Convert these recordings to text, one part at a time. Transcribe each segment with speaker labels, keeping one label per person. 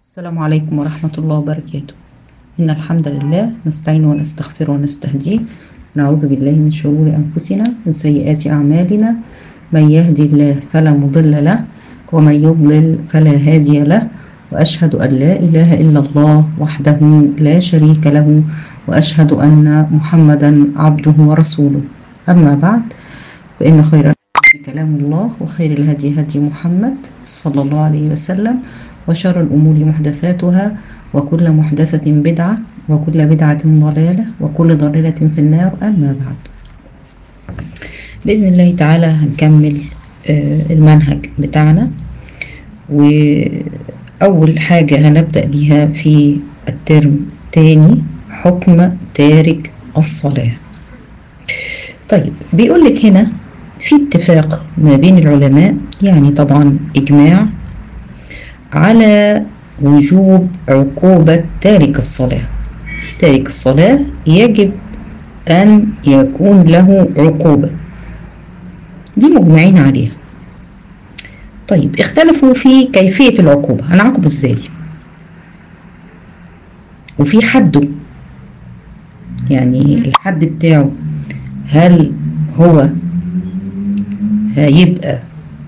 Speaker 1: السلام عليكم ورحمة الله وبركاته إن الحمد لله نستعين ونستغفر ونستهديه نعوذ بالله من شرور أنفسنا من سيئات أعمالنا من يهدي الله فلا مضل له ومن يضلل فلا هادي له وأشهد أن لا إله إلا الله وحده لا شريك له وأشهد أن محمدا عبده ورسوله أما بعد فإن خير الحديث كلام الله وخير الهدي هدي محمد صلى الله عليه وسلم وشر الأمور محدثاتها وكل محدثة بدعة وكل بدعة ضلالة وكل ضلالة في النار أما بعد بإذن الله تعالى هنكمل المنهج بتاعنا وأول حاجة هنبدأ بيها في الترم تاني حكم تارك الصلاة طيب بيقول لك هنا في اتفاق ما بين العلماء يعني طبعا إجماع على وجوب عقوبة تارك الصلاة تارك الصلاة يجب أن يكون له عقوبة دي مجمعين عليها طيب اختلفوا في كيفية العقوبة هنعاقبه ازاي وفي حده يعني الحد بتاعه هل هو هيبقى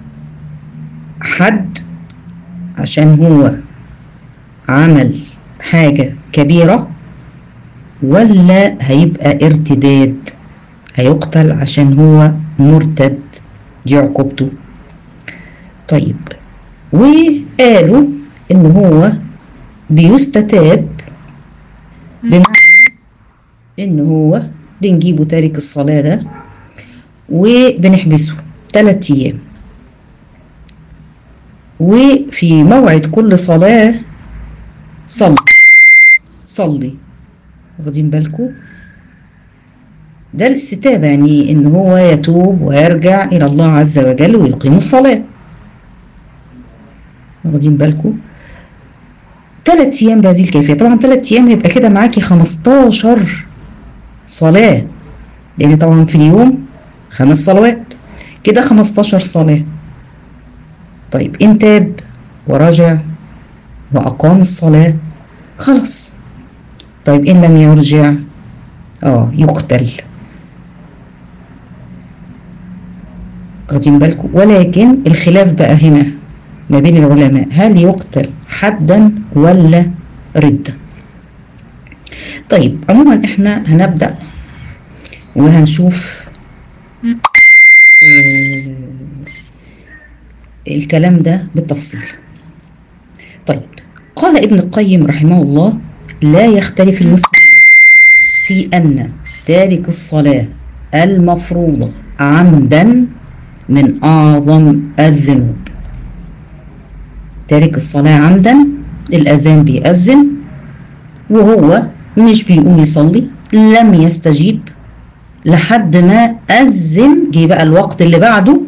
Speaker 1: حد عشان هو عمل حاجة كبيرة ولا هيبقى ارتداد هيقتل عشان هو مرتد دي عقوبته طيب وقالوا ان هو بيستتاب بمعنى ان هو بنجيبه تارك الصلاة ده وبنحبسه ثلاثة ايام وفي موعد كل صلاة صلي صلي واخدين بالكم ده الاستتابة يعني ان هو يتوب ويرجع الى الله عز وجل ويقيم الصلاة واخدين بالكم ثلاث ايام بهذه الكيفية طبعا ثلاث ايام يبقى كده معاكي 15 صلاة لان طبعا في اليوم خمس صلوات كده 15 صلاة طيب إن تاب ورجع وأقام الصلاة خلاص طيب إن لم يرجع آه يقتل واخدين بالكم ولكن الخلاف بقى هنا ما بين العلماء هل يقتل حدا ولا ردة طيب عموما احنا هنبدأ وهنشوف آه الكلام ده بالتفصيل طيب قال ابن القيم رحمه الله لا يختلف المسلمون في أن تارك الصلاة المفروضة عمدا من أعظم الذنوب تارك الصلاة عمدا الأذان بيأذن وهو مش بيقوم يصلي لم يستجيب لحد ما أذن جه بقى الوقت اللي بعده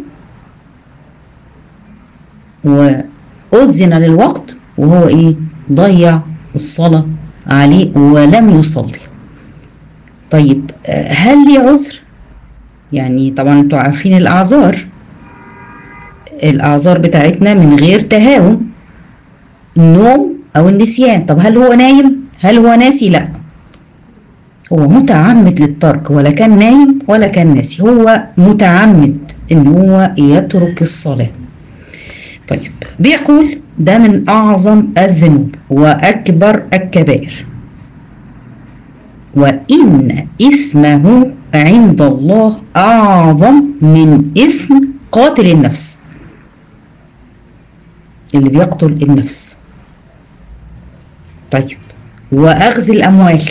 Speaker 1: وأذن للوقت وهو إيه ضيع الصلاة عليه ولم يصلي طيب هل لي عذر يعني طبعا انتوا عارفين الأعذار الأعذار بتاعتنا من غير تهاون النوم أو النسيان طب هل هو نايم هل هو ناسي لا هو متعمد للترك ولا كان نايم ولا كان ناسي هو متعمد ان هو يترك الصلاه طيب بيقول ده من أعظم الذنوب وأكبر الكبائر وإن إثمه عند الله أعظم من إثم قاتل النفس اللي بيقتل النفس طيب وأخذ الأموال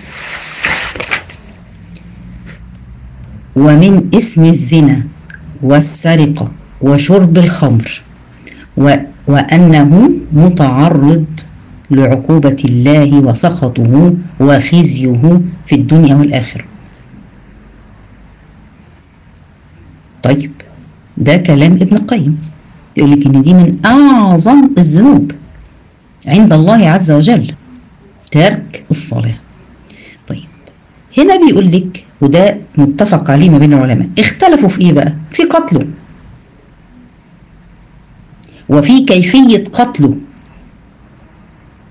Speaker 1: ومن اسم الزنا والسرقة وشرب الخمر و وأنه متعرض لعقوبة الله وسخطه وخزيه في الدنيا والآخرة طيب ده كلام ابن القيم يقول لك ان دي من اعظم الذنوب عند الله عز وجل ترك الصلاه طيب هنا بيقول لك وده متفق عليه ما بين العلماء اختلفوا في ايه بقى في قتله وفي كيفية قتله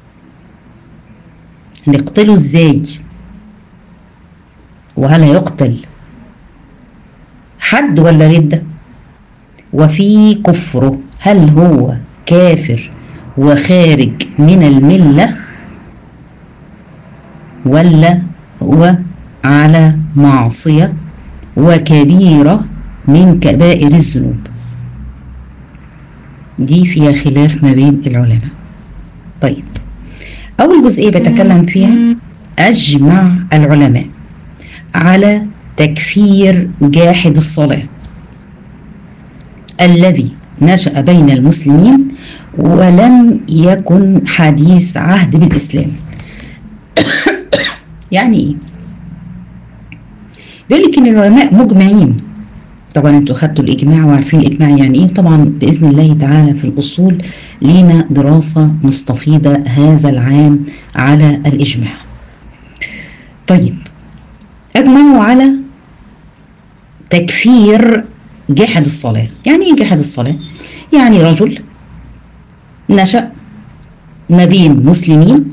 Speaker 1: نقتله ازاي وهل هيقتل حد ولا ردة وفي كفره هل هو كافر وخارج من الملة ولا هو على معصية وكبيرة من كبائر الذنوب دي فيها خلاف ما بين العلماء طيب أول جزئية بتكلم فيها أجمع العلماء على تكفير جاحد الصلاة الذي نشأ بين المسلمين ولم يكن حديث عهد بالإسلام يعني إيه؟ بيقول لك إن العلماء مجمعين طبعا انتوا خدتوا الاجماع وعارفين الاجماع يعني ايه طبعا باذن الله تعالى في الاصول لينا دراسه مستفيضه هذا العام على الاجماع طيب اجمعوا على تكفير جحد الصلاه يعني ايه جحد الصلاه يعني رجل نشا ما بين مسلمين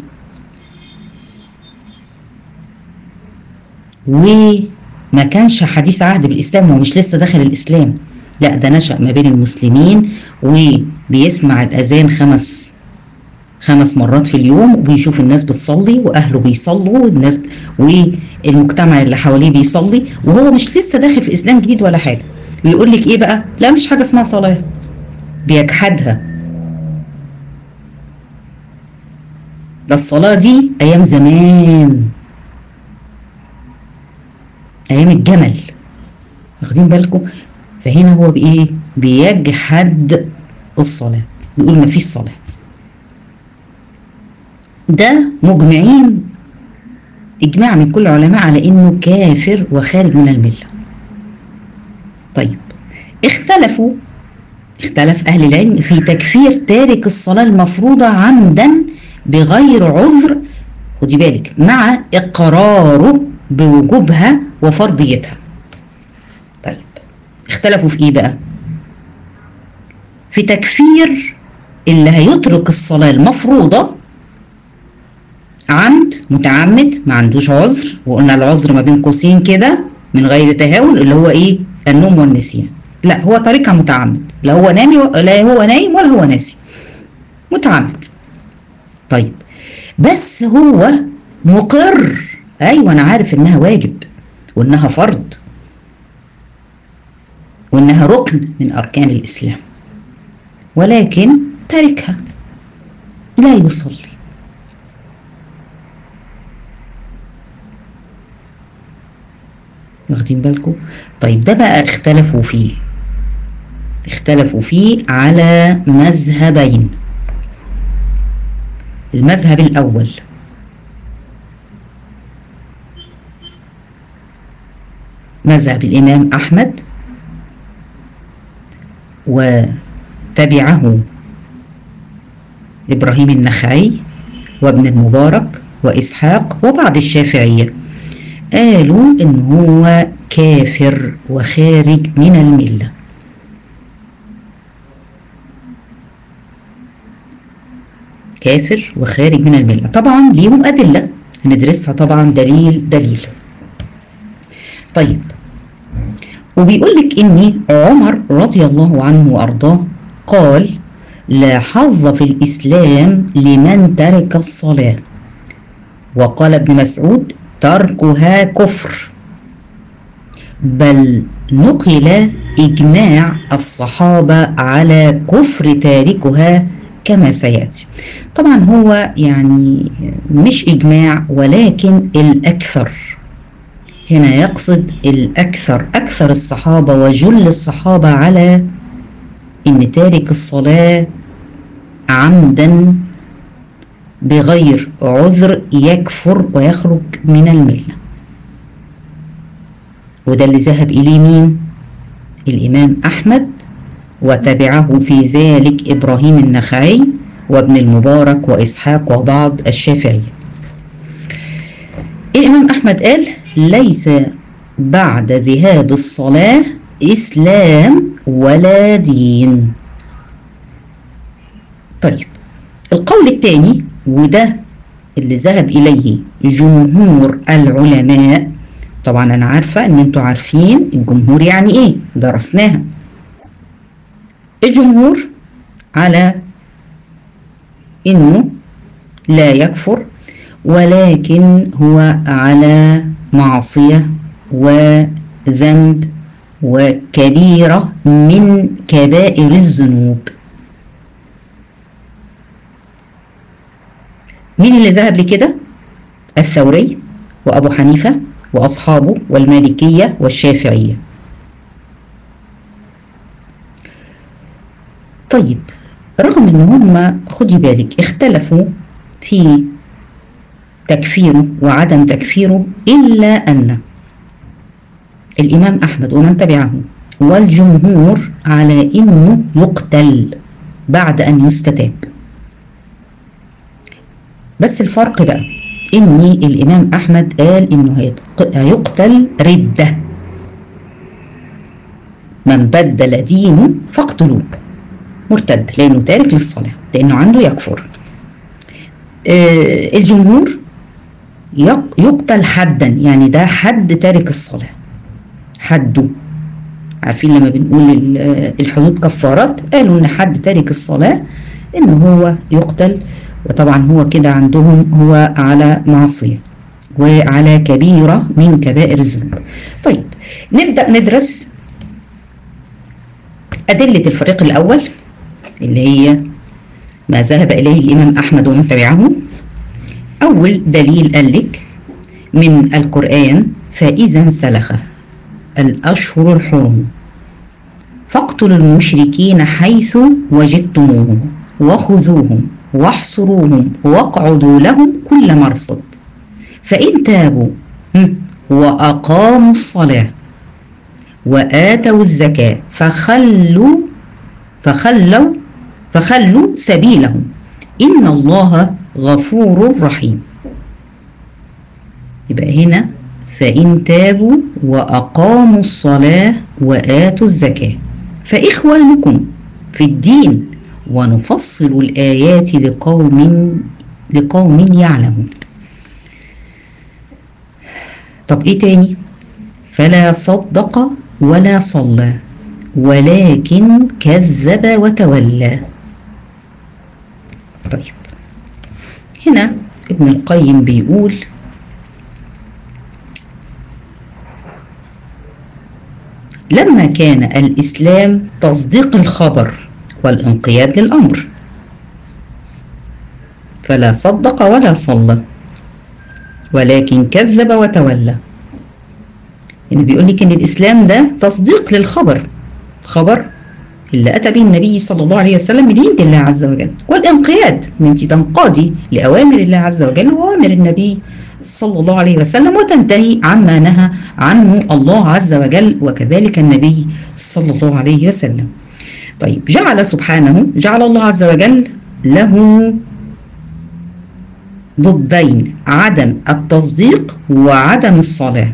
Speaker 1: و ما كانش حديث عهد بالإسلام هو مش لسه داخل الإسلام لا ده نشأ ما بين المسلمين وبيسمع الأذان خمس خمس مرات في اليوم وبيشوف الناس بتصلي وأهله بيصلوا والناس والمجتمع اللي حواليه بيصلي وهو مش لسه داخل في الإسلام جديد ولا حاجة ويقول لك إيه بقى لا مش حاجة اسمها صلاة بيجحدها ده الصلاة دي أيام زمان ايام الجمل واخدين بالكم فهنا هو بايه بيجحد الصلاه بيقول ما فيش صلاه ده مجمعين اجماع من كل العلماء على انه كافر وخارج من المله طيب اختلفوا اختلف اهل العلم في تكفير تارك الصلاه المفروضه عمدا بغير عذر خدي بالك مع اقراره بوجوبها وفرضيتها طيب اختلفوا في ايه بقى في تكفير اللي هيترك الصلاة المفروضة عمد متعمد ما عندوش عذر وقلنا العذر ما بين قوسين كده من غير تهاون اللي هو ايه النوم والنسيان لا هو طريقة متعمد لا هو نامي لا هو نايم ولا هو ناسي متعمد طيب بس هو مقر ايوه انا عارف انها واجب وانها فرض وانها ركن من اركان الاسلام ولكن تركها لا يصلي واخدين بالكم طيب ده بقى اختلفوا فيه اختلفوا فيه على مذهبين المذهب الاول مذهب الإمام أحمد وتبعه إبراهيم النخعي وابن المبارك وإسحاق وبعض الشافعية قالوا إن هو كافر وخارج من الملة كافر وخارج من الملة طبعا ليهم أدلة هندرسها طبعا دليل دليل طيب وبيقول لك ان عمر رضي الله عنه وارضاه قال لا حظ في الاسلام لمن ترك الصلاه وقال ابن مسعود تركها كفر بل نقل اجماع الصحابه على كفر تاركها كما سياتي طبعا هو يعني مش اجماع ولكن الاكثر هنا يقصد الأكثر أكثر الصحابة وجل الصحابة على إن تارك الصلاة عمدا بغير عذر يكفر ويخرج من الملة وده اللي ذهب إليه مين؟ الإمام أحمد وتبعه في ذلك إبراهيم النخعي وابن المبارك وإسحاق وبعض الشافعي الإمام أحمد قال ليس بعد ذهاب الصلاة إسلام ولا دين طيب القول الثاني وده اللي ذهب إليه جمهور العلماء طبعا أنا عارفة إن أنتوا عارفين الجمهور يعني إيه درسناها الجمهور على إنه لا يكفر ولكن هو على معصية وذنب وكبيرة من كبائر الذنوب مين اللي ذهب لكده الثوري وأبو حنيفة وأصحابه والمالكية والشافعية طيب رغم ان هم خدي بالك اختلفوا في تكفيره وعدم تكفيره الا ان الامام احمد ومن تبعه والجمهور على انه يقتل بعد ان يستتاب بس الفرق بقى ان الامام احمد قال انه هيقتل رده من بدل دينه فاقتلوه مرتد لانه تارك للصلاه لانه عنده يكفر آه الجمهور يقتل حدا يعني ده حد تارك الصلاه حده عارفين لما بنقول الحدود كفارات قالوا ان حد تارك الصلاه ان هو يقتل وطبعا هو كده عندهم هو على معصيه وعلى كبيره من كبائر الذنوب طيب نبدا ندرس ادله الفريق الاول اللي هي ما ذهب إليه الإمام أحمد ومن تبعه أول دليل قال لك من القرآن فإذا انسلخ الأشهر الحرم فاقتلوا المشركين حيث وجدتموهم وخذوهم واحصروهم واقعدوا لهم كل مرصد فإن تابوا وأقاموا الصلاة وآتوا الزكاة فخلوا فخلوا فخلوا سبيلهم إن الله غفور رحيم يبقى هنا فإن تابوا وأقاموا الصلاة وآتوا الزكاة فإخوانكم في الدين ونفصل الآيات لقوم لقوم يعلمون طب إيه تاني فلا صدق ولا صلى ولكن كذب وتولى طيب هنا ابن القيم بيقول لما كان الإسلام تصديق الخبر والانقياد للأمر فلا صدق ولا صلى ولكن كذب وتولى يعني بيقول لك ان الاسلام ده تصديق للخبر خبر اللي اتى به النبي صلى الله عليه وسلم بدين الله عز وجل والانقياد ان انت تنقادي لاوامر الله عز وجل واوامر النبي صلى الله عليه وسلم وتنتهي عما نهى عنه الله عز وجل وكذلك النبي صلى الله عليه وسلم طيب جعل سبحانه جعل الله عز وجل له ضدين عدم التصديق وعدم الصلاه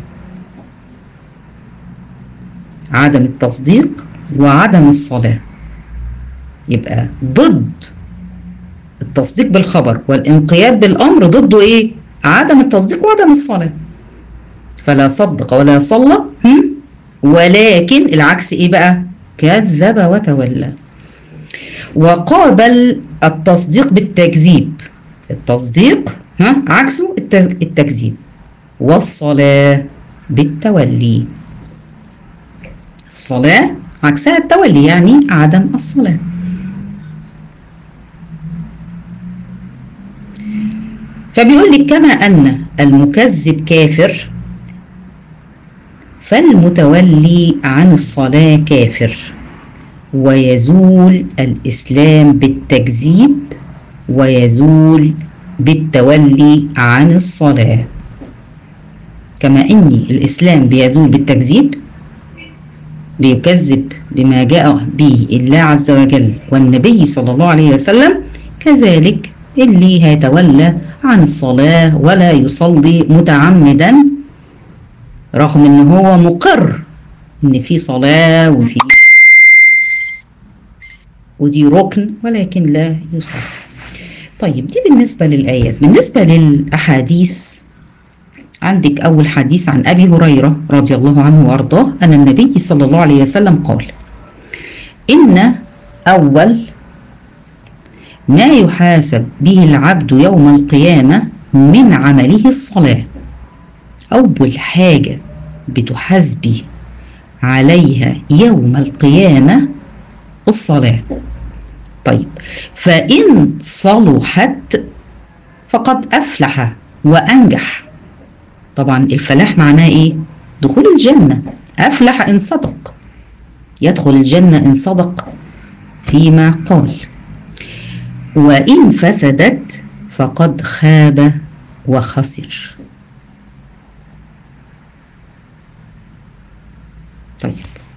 Speaker 1: عدم التصديق وعدم الصلاة يبقى ضد التصديق بالخبر والانقياد بالأمر ضده إيه؟ عدم التصديق وعدم الصلاة فلا صدق ولا صلى ولكن العكس إيه بقى؟ كذب وتولى وقابل التصديق بالتكذيب التصديق ها عكسه التكذيب والصلاة بالتولي الصلاة عكسها التولي يعني عدم الصلاة فبيقول لك كما أن المكذب كافر فالمتولي عن الصلاة كافر ويزول الإسلام بالتكذيب ويزول بالتولي عن الصلاة كما أن الإسلام بيزول بالتكذيب بيكذب بما جاء به الله عز وجل والنبي صلى الله عليه وسلم كذلك اللي هيتولى عن الصلاة ولا يصلي متعمدا رغم ان هو مقر ان في صلاة وفي ودي ركن ولكن لا يصلي طيب دي بالنسبة للآيات بالنسبة للأحاديث عندك أول حديث عن أبي هريرة رضي الله عنه وأرضاه أن النبي صلى الله عليه وسلم قال إن أول ما يحاسب به العبد يوم القيامة من عمله الصلاة أول حاجة بتحاسبي عليها يوم القيامة الصلاة طيب فإن صلحت فقد أفلح وأنجح طبعا الفلاح معناه إيه؟ دخول الجنة أفلح إن صدق يدخل الجنة إن صدق فيما قال وإن فسدت فقد خاب وخسر طيب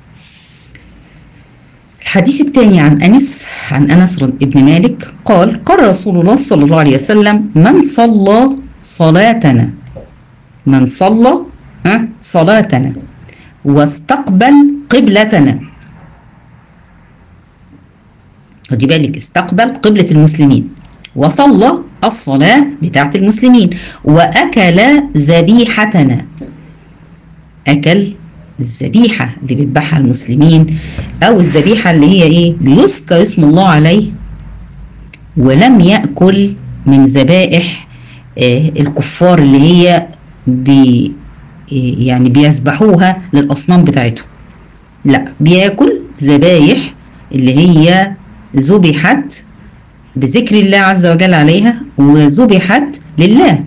Speaker 1: الحديث الثاني عن أنس عن أنس بن مالك قال قال رسول الله صلى الله عليه وسلم من صلى صلاتنا من صلى ها صلاتنا واستقبل قبلتنا خدي بالك استقبل قبلة المسلمين وصلى الصلاة بتاعة المسلمين وأكل ذبيحتنا أكل الذبيحة اللي بيذبحها المسلمين أو الذبيحة اللي هي إيه بيذكر اسم الله عليه ولم يأكل من ذبائح آه الكفار اللي هي بي يعني بيذبحوها للأصنام بتاعتهم لا بياكل ذبايح اللي هي ذبحت بذكر الله عز وجل عليها وذبحت لله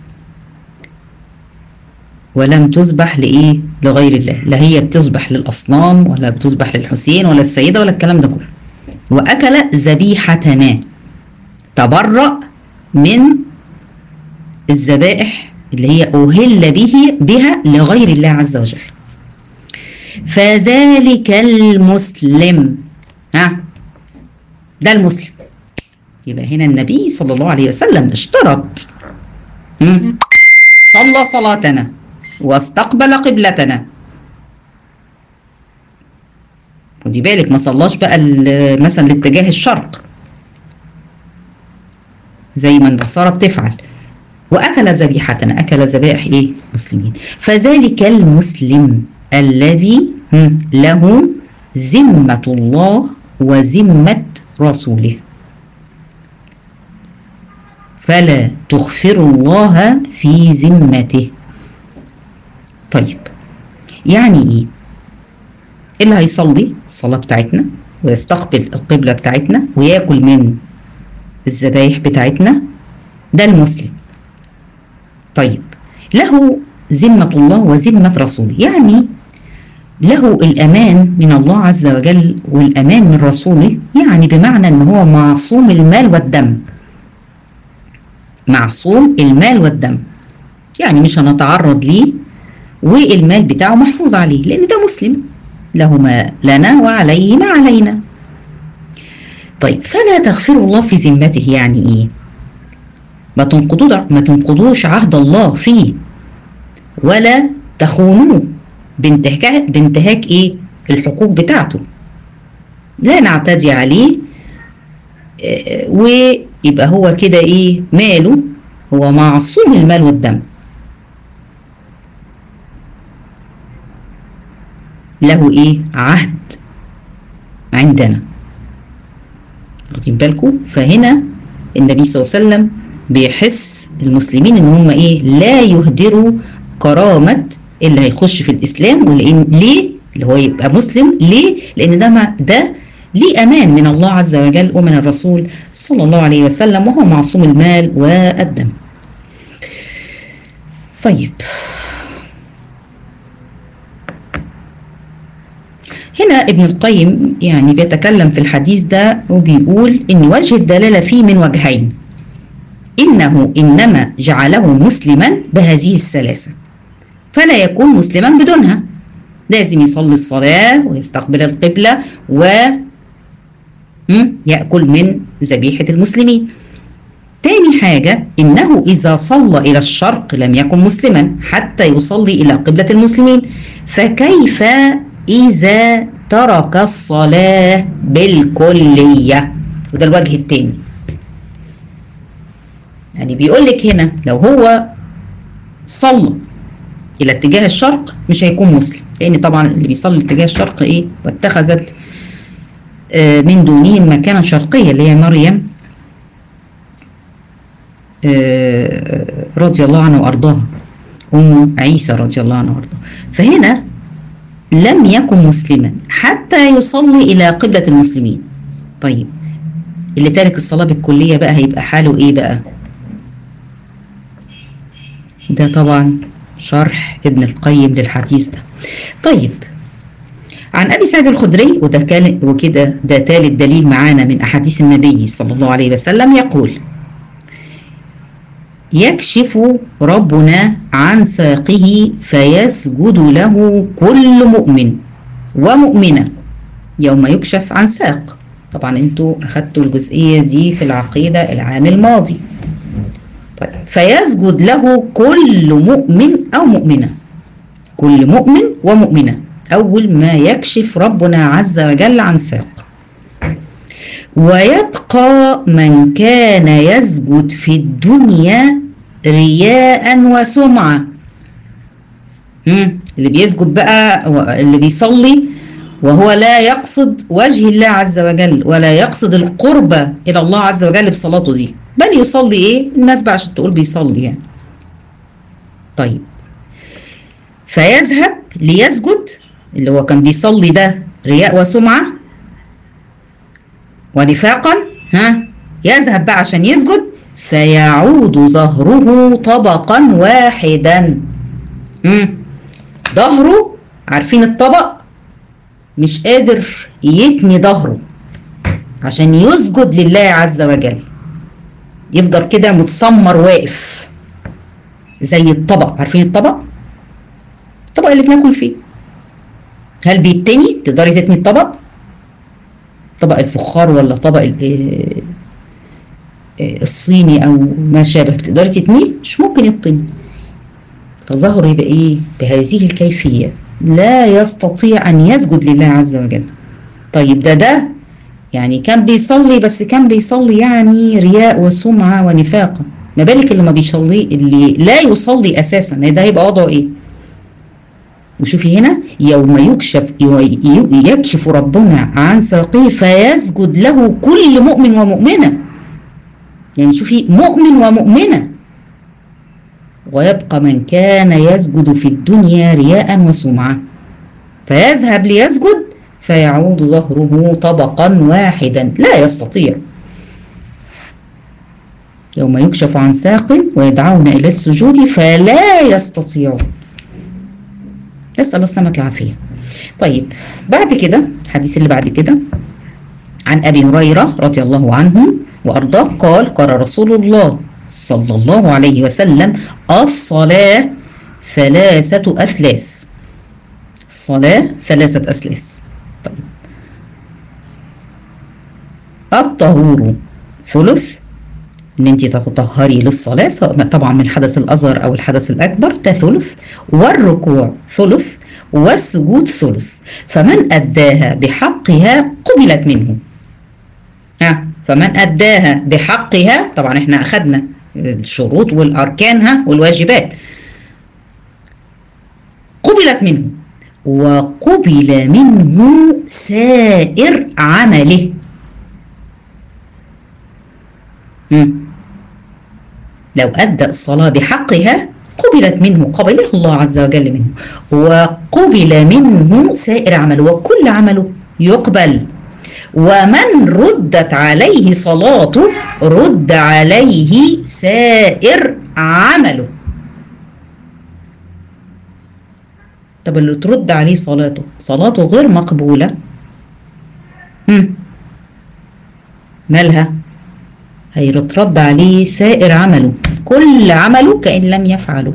Speaker 1: ولم تذبح لإيه لغير الله لا هي بتذبح للأصنام ولا بتذبح للحسين ولا السيدة ولا الكلام ده كله وأكل ذبيحتنا تبرأ من الذبائح اللي هي أهل به بها لغير الله عز وجل فذلك المسلم ها ده المسلم يبقى هنا النبي صلى الله عليه وسلم اشترط صلى صلاتنا واستقبل قبلتنا ودي بالك ما صلاش بقى مثلا لاتجاه الشرق زي ما النصارى بتفعل واكل ذبيحتنا اكل ذبائح ايه مسلمين فذلك المسلم الذي له ذمه الله وذمه رسوله فلا تخفروا الله في ذمته طيب يعني ايه اللي هيصلي الصلاة بتاعتنا ويستقبل القبلة بتاعتنا وياكل من الذبايح بتاعتنا ده المسلم طيب له ذمة الله وذمة رسوله يعني له الأمان من الله عز وجل والأمان من رسوله يعني بمعنى أن هو معصوم المال والدم معصوم المال والدم يعني مش هنتعرض ليه والمال بتاعه محفوظ عليه لأن ده مسلم له ما لنا وعليه ما علينا طيب فلا تغفر الله في ذمته يعني ايه ما تنقضوا ما تنقضوش عهد الله فيه ولا تخونوه بانتهاك بانتهاك ايه الحقوق بتاعته لا نعتدي عليه اه ويبقى هو كده ايه ماله هو معصوم المال والدم له ايه عهد عندنا واخدين بالكم فهنا النبي صلى الله عليه وسلم بيحس المسلمين ان هم ايه لا يهدروا كرامه اللي هيخش في الاسلام ولان ليه اللي هو يبقى مسلم ليه لان ده ما ده ليه امان من الله عز وجل ومن الرسول صلى الله عليه وسلم وهو معصوم المال والدم طيب هنا ابن القيم يعني بيتكلم في الحديث ده وبيقول ان وجه الدلاله فيه من وجهين انه انما جعله مسلما بهذه الثلاثه فلا يكون مسلما بدونها لازم يصلي الصلاه ويستقبل القبله و ياكل من ذبيحه المسلمين تاني حاجة إنه إذا صلى إلى الشرق لم يكن مسلما حتى يصلي إلى قبلة المسلمين فكيف إذا ترك الصلاة بالكلية وده الوجه التاني يعني بيقول لك هنا لو هو صلى الى اتجاه الشرق مش هيكون مسلم لان طبعا اللي بيصلي اتجاه الشرق ايه واتخذت آه من دونهم مكانا شرقيا اللي هي مريم آه رضي الله عنها وارضاها ام عيسى رضي الله عنها وارضاها فهنا لم يكن مسلما حتى يصلي الى قبله المسلمين طيب اللي تارك الصلاه بالكليه بقى هيبقى حاله ايه بقى ده طبعا شرح ابن القيم للحديث ده طيب عن ابي سعيد الخدري وده كان وكده ده ثالث دليل معانا من احاديث النبي صلى الله عليه وسلم يقول يكشف ربنا عن ساقه فيسجد له كل مؤمن ومؤمنه يوم يكشف عن ساق طبعا انتوا اخدتوا الجزئيه دي في العقيده العام الماضي طيب فيسجد له كل مؤمن او مؤمنه كل مؤمن ومؤمنه اول ما يكشف ربنا عز وجل عن ساق ويبقى من كان يسجد في الدنيا رياء وسمعه اللي بيسجد بقى اللي بيصلي وهو لا يقصد وجه الله عز وجل ولا يقصد القربة إلى الله عز وجل بصلاته دي بل يصلي إيه الناس بقى عشان تقول بيصلي يعني طيب فيذهب ليسجد اللي هو كان بيصلي ده رياء وسمعة ونفاقا ها يذهب بقى عشان يسجد فيعود ظهره طبقا واحدا ظهره عارفين الطبق مش قادر يتني ظهره عشان يسجد لله عز وجل يفضل كده متسمر واقف زي الطبق عارفين الطبق الطبق اللي بناكل فيه هل بيتني تقدري تتني الطبق طبق الفخار ولا طبق الصيني او ما شابه تقدري تتنيه مش ممكن يتني فظهره يبقى ايه بهذه الكيفيه لا يستطيع ان يسجد لله عز وجل طيب ده ده يعني كان بيصلي بس كان بيصلي يعني رياء وسمعه ونفاقا ما بالك اللي ما بيصلي اللي لا يصلي اساسا ده هيبقى وضعه ايه وشوفي هنا يوم يكشف يكشف ربنا عن ساقيه فيسجد له كل مؤمن ومؤمنه يعني شوفي مؤمن ومؤمنه ويبقى من كان يسجد في الدنيا رياء وسمعة فيذهب ليسجد فيعود ظهره طبقا واحدا لا يستطيع يوم يكشف عن ساق ويدعون إلى السجود فلا يستطيعون نسأل الله السلامة العافية طيب بعد كده الحديث اللي بعد كده عن أبي هريرة رضي الله عنه وأرضاه قال قال رسول الله صلى الله عليه وسلم الصلاة ثلاثة أثلاث الصلاة ثلاثة أثلاث طيب الطهور ثلث ان انت تتطهري للصلاة سواء طبعا من الحدث الأصغر أو الحدث الأكبر ده ثلث والركوع ثلث والسجود ثلث فمن أداها بحقها قبلت منه ها فمن أداها بحقها طبعا احنا أخدنا الشروط والأركانها والواجبات قبلت منه وقبل منه سائر عمله مم. لو أدى الصلاة بحقها قبلت منه قبله الله عز وجل منه وقبل منه سائر عمله وكل عمله يقبل ومن ردت عليه صلاته رد عليه سائر عمله طب اللي ترد عليه صلاته صلاته غير مقبولة هم. مالها هيترد عليه سائر عمله كل عمله كأن لم يفعله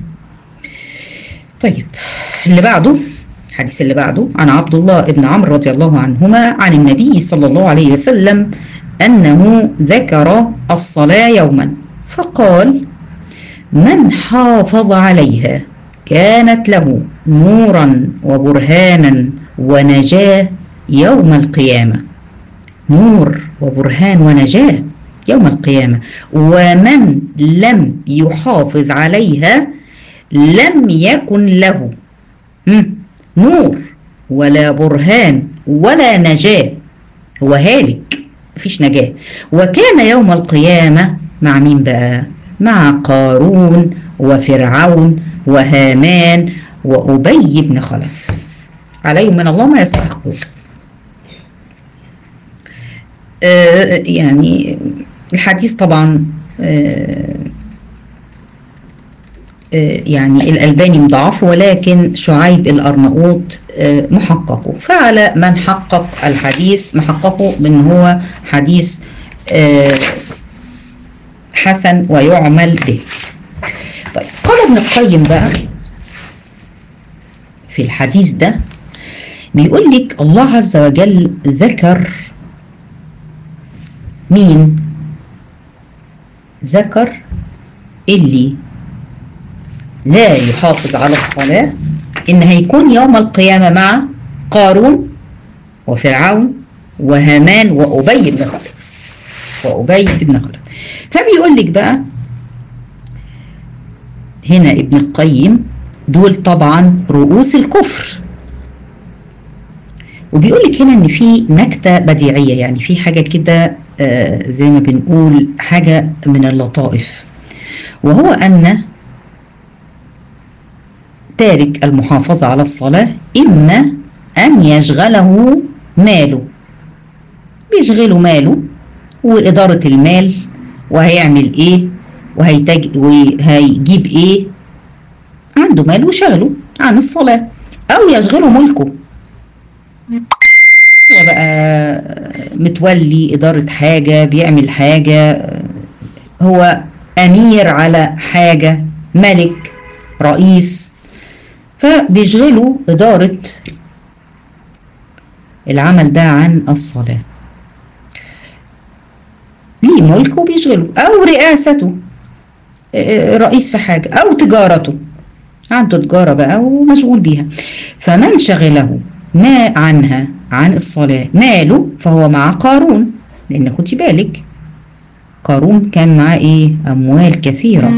Speaker 1: طيب اللي بعده الحديث اللي بعده عن عبد الله بن عمرو رضي الله عنهما عن النبي صلى الله عليه وسلم أنه ذكر الصلاة يوما فقال من حافظ عليها كانت له نورا وبرهانا ونجاة يوم القيامة نور وبرهان ونجاة يوم القيامة ومن لم يحافظ عليها لم يكن له مم. نور ولا برهان ولا نجاة هو هالك مفيش نجاة وكان يوم القيامة مع مين بقى مع قارون وفرعون وهامان وأبي بن خلف عليهم من الله ما يستحقون آه يعني الحديث طبعا آه يعني الألباني مضاعف ولكن شعيب الأرناؤوط محققه فعلى من حقق الحديث محققه بأن هو حديث حسن ويعمل به طيب قال ابن القيم بقى في الحديث ده بيقول لك الله عز وجل ذكر مين ذكر اللي لا يحافظ على الصلاة إن هيكون يوم القيامة مع قارون وفرعون وهامان وأبي بن خلف وأبي بن خلف فبيقول لك بقى هنا ابن القيم دول طبعا رؤوس الكفر وبيقول لك هنا ان في نكته بديعيه يعني في حاجه كده آه زي ما بنقول حاجه من اللطائف وهو ان تارك المحافظة على الصلاة إما أن يشغله ماله بيشغله ماله وإدارة المال وهيعمل إيه وهيتج... وهيجيب إيه عنده مال وشغله عن الصلاة أو يشغله ملكه هو بقى متولي إدارة حاجة بيعمل حاجة هو أمير على حاجة ملك رئيس فبيشغلوا إدارة العمل ده عن الصلاة ليه ملكه بيشغله أو رئاسته رئيس في حاجة أو تجارته عنده تجارة بقى ومشغول بيها فمن شغله ما عنها عن الصلاة ماله فهو مع قارون لأن خدي بالك قارون كان معاه إيه أموال كثيرة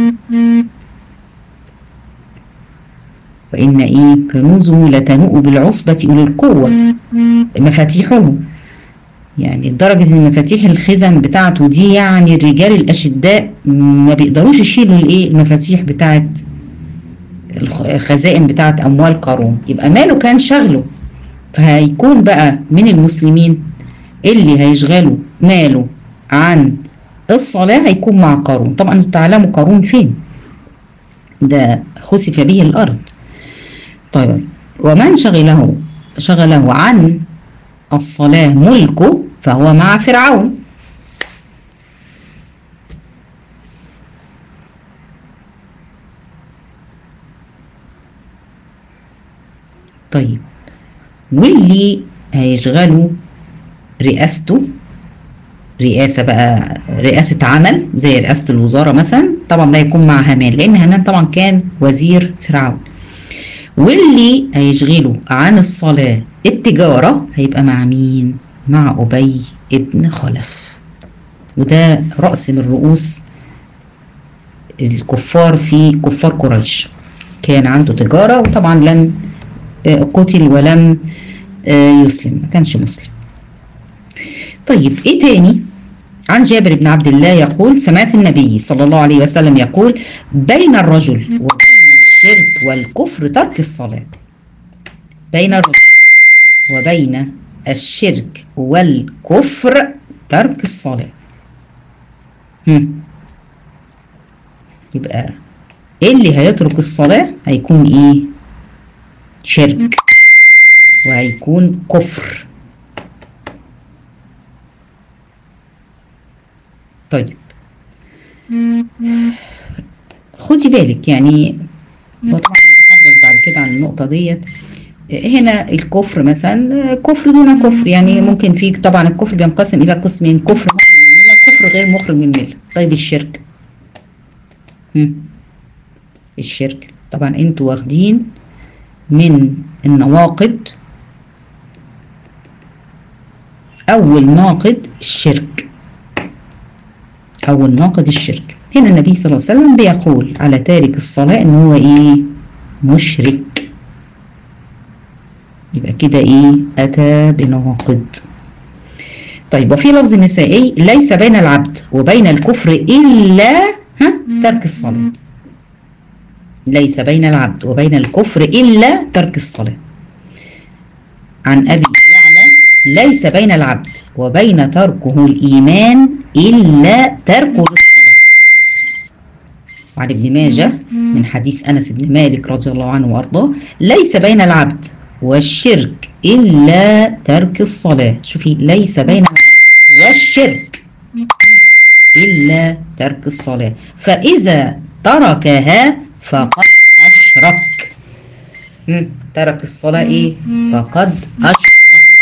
Speaker 1: وإن إيه كنوزه لتنوء بالعصبة أولي القوة مفاتيحه يعني لدرجة إن مفاتيح الخزن بتاعته دي يعني الرجال الأشداء ما بيقدروش يشيلوا الإيه المفاتيح بتاعت الخزائن بتاعت أموال قارون يبقى ماله كان شغله فهيكون بقى من المسلمين اللي هيشغلوا ماله عن الصلاة هيكون مع قارون طبعا تعلموا قارون فين ده خسف به الأرض طيب ومن شغله شغله عن الصلاة ملكه فهو مع فرعون طيب واللي هيشغلوا رئاسته رئاسة بقى رئاسة عمل زي رئاسة الوزارة مثلا طبعا ده يكون مع هامان لأن هامان طبعا كان وزير فرعون واللي هيشغله عن الصلاة التجارة هيبقى مع مين؟ مع أبي ابن خلف وده رأس من رؤوس الكفار في كفار قريش كان عنده تجارة وطبعا لم قتل ولم يسلم ما كانش مسلم طيب ايه تاني عن جابر بن عبد الله يقول سمعت النبي صلى الله عليه وسلم يقول بين الرجل وبين الشرك والكفر ترك الصلاة بين الرجل وبين الشرك والكفر ترك الصلاة هم. يبقى اللي هيترك الصلاة هيكون ايه شرك وهيكون كفر طيب خدي بالك يعني وطبعا هنتحدث بعد كده عن النقطة ديت هنا الكفر مثلا كفر دون كفر يعني ممكن في طبعا الكفر بينقسم إلى قسمين كفر مخرج من الملة كفر غير مخرج من الملة طيب الشرك هم. الشرك طبعا انتوا واخدين من النواقد أول ناقد الشرك أو الناقض الشرك هنا النبي صلى الله عليه وسلم بيقول على تارك الصلاة إن هو إيه مشرك يبقى كده إيه أتى بناقض طيب وفي لفظ النسائي ليس بين العبد وبين الكفر إلا ها ترك الصلاة ليس بين العبد وبين الكفر إلا ترك الصلاة عن أبي يعلى ليس بين العبد وبين تركه الإيمان إلا تركه للصلاة وعن ابن ماجه من حديث أنس بن مالك رضي الله عنه وأرضاه ليس بين العبد والشرك إلا ترك الصلاة شوفي ليس بين العبد والشرك إلا ترك الصلاة فإذا تركها فقد أشرك مم. ترك الصلاة إيه فقد أشرك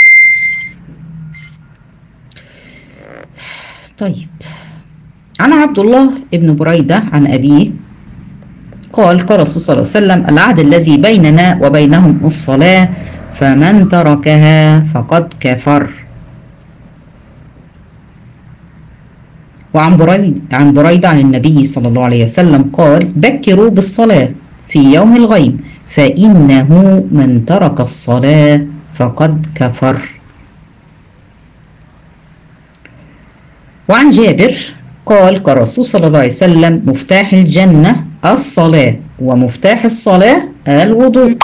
Speaker 1: طيب عن عبد الله بن بريدة عن أبيه قال قال الرسول صلى الله عليه وسلم العهد الذي بيننا وبينهم الصلاة فمن تركها فقد كفر وعن بريدة عن بريدة عن النبي صلى الله عليه وسلم قال بكروا بالصلاة في يوم الغيب فإنه من ترك الصلاة فقد كفر وعن جابر قال كالرسول صلى الله عليه وسلم مفتاح الجنة الصلاة ومفتاح الصلاة الوضوء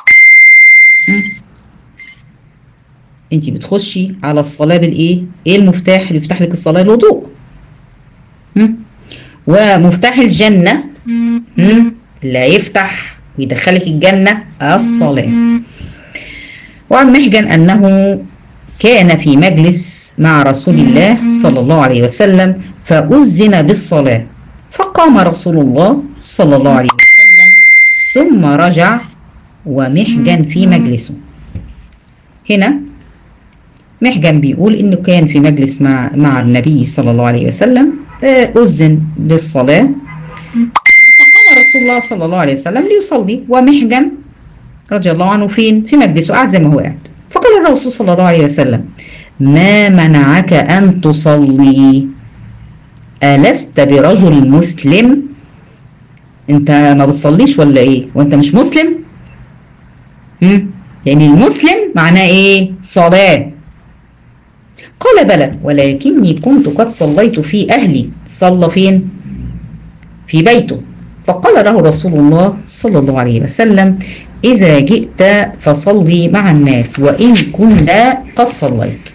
Speaker 1: انت بتخشي على الصلاة بالايه ايه المفتاح اللي يفتح لك الصلاة الوضوء مم. ومفتاح الجنة مم. اللي هيفتح ويدخلك الجنة الصلاة وعن محجن أنه كان في مجلس مع رسول الله صلى الله عليه وسلم فأذن بالصلاة فقام رسول الله صلى الله عليه وسلم ثم رجع ومحجن في مجلسه هنا محجن بيقول انه كان في مجلس مع مع النبي صلى الله عليه وسلم أذن للصلاة فقام رسول الله صلى الله عليه وسلم ليصلي ومحجن رضي الله عنه فين في مجلسه قاعد زي ما هو قاعد فقال الرسول صلى الله عليه وسلم ما منعك أن تصلي ألست برجل مسلم انت ما بتصليش ولا ايه وانت مش مسلم هم؟ يعني المسلم معناه ايه صلاة قال بلى ولكني كنت قد صليت في أهلي صلى فين في بيته فقال له رسول الله صلى الله عليه وسلم إذا جئت فصلي مع الناس وإن كنت قد صليت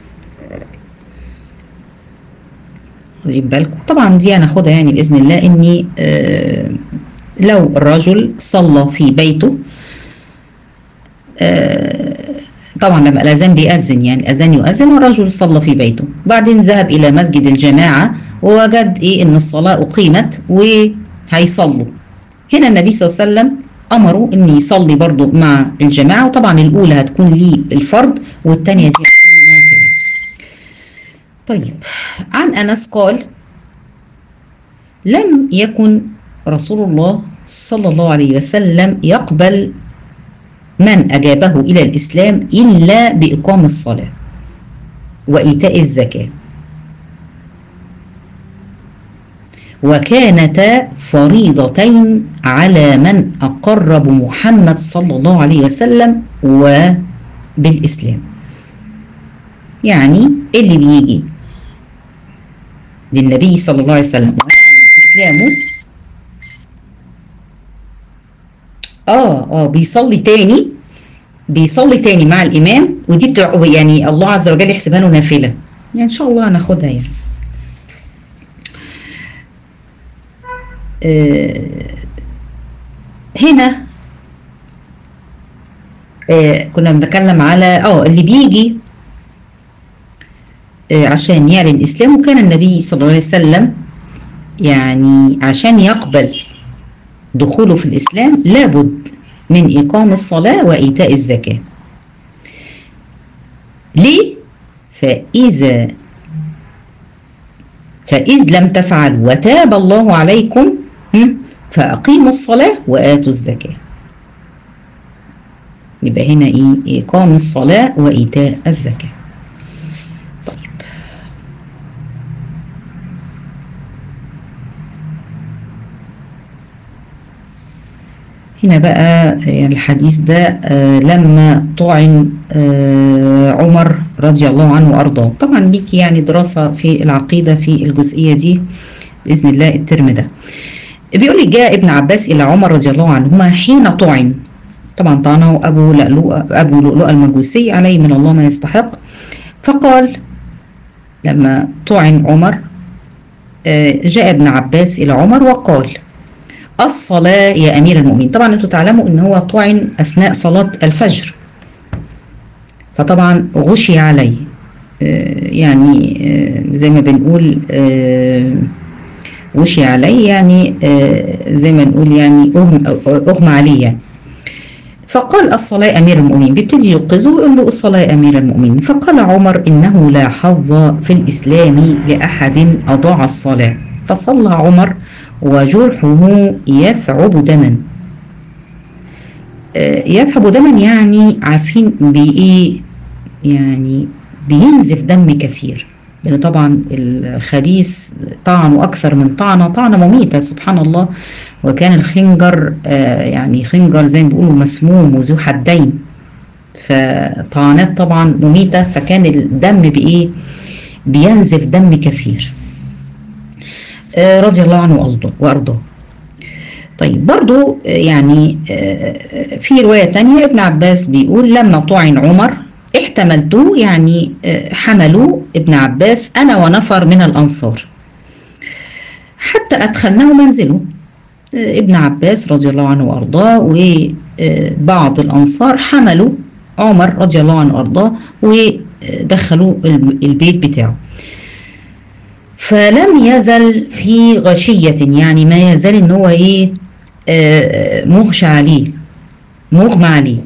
Speaker 1: واخدين بالكم طبعا دي هناخدها يعني باذن الله اني آه لو الرجل صلى في بيته آه طبعا لما الاذان بيأذن يعني الاذان يؤذن والرجل صلى في بيته بعدين ذهب الى مسجد الجماعه ووجد ايه ان الصلاه اقيمت وهيصلوا هنا النبي صلى الله عليه وسلم امره ان يصلي برضو مع الجماعه وطبعا الاولى هتكون ليه الفرض والثانيه دي هتكون نافله طيب عن انس قال لم يكن رسول الله صلى الله عليه وسلم يقبل من اجابه الى الاسلام الا باقام الصلاه وايتاء الزكاه وكانتا فريضتين على من اقر بمحمد صلى الله عليه وسلم وبالاسلام يعني اللي بيجي للنبي صلى الله عليه وسلم ويعلن اسلامه اه اه بيصلي تاني بيصلي تاني مع الامام ودي بتبقى يعني الله عز وجل يحسبها له نافله يعني ان شاء الله هناخدها يعني آه هنا آه كنا بنتكلم على اه اللي بيجي آه عشان يعلن اسلامه كان النبي صلى الله عليه وسلم يعني عشان يقبل دخوله في الاسلام لابد من اقام الصلاه وايتاء الزكاه ليه فاذا فاذ لم تفعلوا وتاب الله عليكم فاقيموا الصلاه واتوا الزكاه يبقى هنا ايه اقام الصلاه وايتاء الزكاه طيب هنا بقى يعني الحديث ده لما طعن عمر رضي الله عنه وارضاه طبعا ليك يعني دراسه في العقيده في الجزئيه دي باذن الله الترم ده بيقول لي جاء ابن عباس الى عمر رضي الله عنهما حين طعن طبعا طعنه ابو لؤلؤ ابو لؤلؤ المجوسي عليه من الله ما يستحق فقال لما طعن عمر جاء ابن عباس الى عمر وقال الصلاة يا أمير المؤمنين طبعا أنتم تعلموا أن هو طعن أثناء صلاة الفجر فطبعا غشي عليه يعني زي ما بنقول غشي عليه يعني زي ما نقول يعني أغمى عليه يعني فقال الصلاة أمير المؤمنين بيبتدي يوقظه ويقول له الصلاة أمير المؤمنين فقال عمر إنه لا حظ في الإسلام لأحد أضاع الصلاة فصلى عمر وجرحه يثعب دما يثعب دما يعني عارفين بإيه يعني بينزف دم كثير لأن يعني طبعا الخبيث طعنه أكثر من طعنة طعنة مميتة سبحان الله وكان الخنجر يعني خنجر زي ما بيقولوا مسموم وذو حدين فطعنات طبعا مميتة فكان الدم بإيه بينزف دم كثير رضي الله عنه وأرضاه طيب برضو يعني في رواية تانية ابن عباس بيقول لما طعن عمر احتملته يعني حملوا ابن عباس أنا ونفر من الأنصار حتى أدخلناه منزله ابن عباس رضي الله عنه وأرضاه وبعض الأنصار حملوا عمر رضي الله عنه وأرضاه ودخلوا البيت بتاعه فلم يزل في غشية يعني ما يزال ان هو ايه آه مغشى عليه مغمى عليه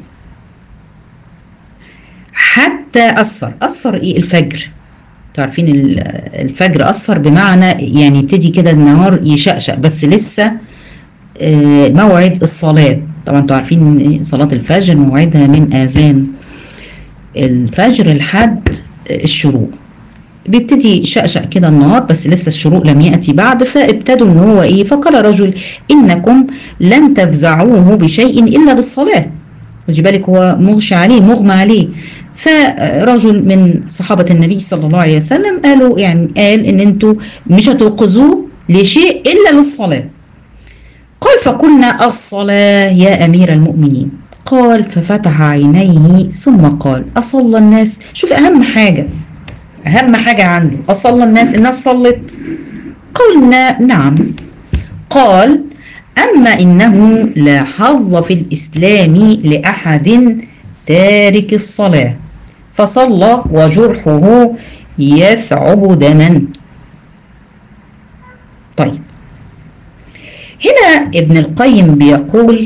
Speaker 1: حتى اصفر اصفر ايه الفجر تعرفين الفجر اصفر بمعنى يعني يبتدي كده النهار يشقشق بس لسه آه موعد الصلاة طبعا انتوا عارفين صلاة الفجر موعدها من اذان الفجر لحد الشروق بيبتدي يشقشق كده النهار بس لسه الشروق لم يأتي بعد فابتدوا ان هو ايه فقال رجل انكم لن تفزعوه بشيء الا بالصلاة خدي بالك هو مغشى عليه مغمى عليه فرجل من صحابة النبي صلى الله عليه وسلم قالوا يعني قال ان انتوا مش هتوقظوه لشيء الا للصلاة قال فقلنا الصلاة يا امير المؤمنين قال ففتح عينيه ثم قال اصلى الناس شوف اهم حاجة أهم حاجة عنده أصلى الناس الناس صلت قلنا نعم قال أما إنه لا حظ في الإسلام لأحد تارك الصلاة فصلى وجرحه يثعب دما طيب هنا ابن القيم بيقول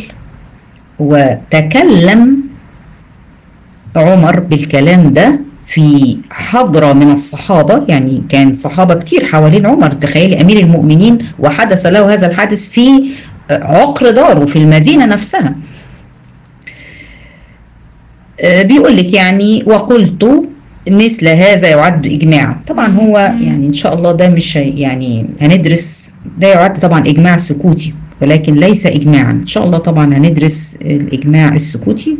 Speaker 1: وتكلم عمر بالكلام ده في حضرة من الصحابة يعني كان صحابة كتير حوالين عمر تخيلي أمير المؤمنين وحدث له هذا الحادث في عقر داره في المدينة نفسها بيقول لك يعني وقلت مثل هذا يعد إجماعا طبعا هو يعني إن شاء الله ده مش يعني هندرس ده يعد طبعا إجماع سكوتي ولكن ليس إجماعا إن شاء الله طبعا هندرس الإجماع السكوتي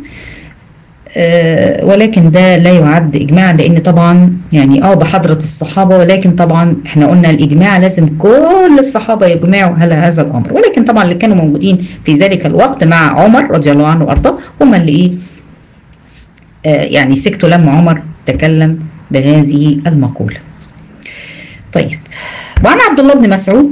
Speaker 1: ولكن ده لا يعد اجماع لان طبعا يعني اه بحضره الصحابه ولكن طبعا احنا قلنا الاجماع لازم كل الصحابه يجمعوا على هذا الامر ولكن طبعا اللي كانوا موجودين في ذلك الوقت مع عمر رضي الله عنه وارضاه هم اللي ايه آه يعني سكتوا لما عمر تكلم بهذه المقوله. طيب وعن عبد الله بن مسعود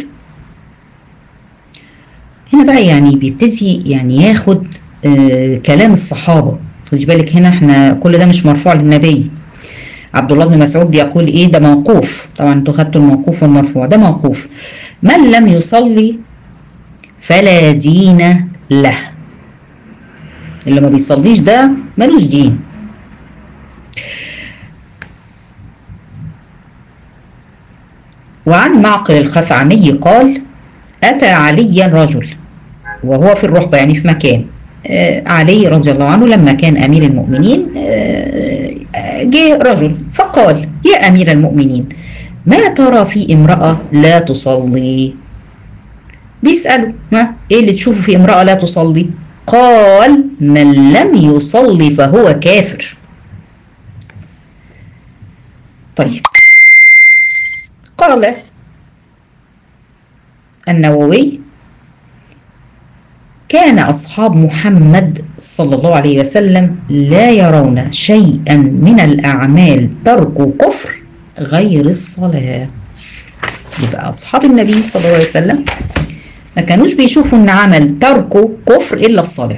Speaker 1: هنا بقى يعني بيبتدي يعني ياخد آه كلام الصحابه خدي بالك هنا احنا كل ده مش مرفوع للنبي عبد الله بن مسعود بيقول ايه ده موقوف طبعا انتوا خدتوا الموقوف والمرفوع ده موقوف من لم يصلي فلا دين له اللي ما بيصليش ده ملوش دين وعن معقل الخثعمي قال أتى عليا رجل وهو في الرحبة يعني في مكان علي رضي الله عنه لما كان أمير المؤمنين جه رجل فقال يا أمير المؤمنين ما ترى في امرأة لا تصلي بيسألوا ما إيه اللي تشوفه في امرأة لا تصلي قال من لم يصلي فهو كافر طيب قال النووي كان أصحاب محمد صلى الله عليه وسلم لا يرون شيئا من الأعمال ترك كفر غير الصلاة يبقى أصحاب النبي صلى الله عليه وسلم ما كانوش بيشوفوا ان عمل تركه كفر الا الصلاه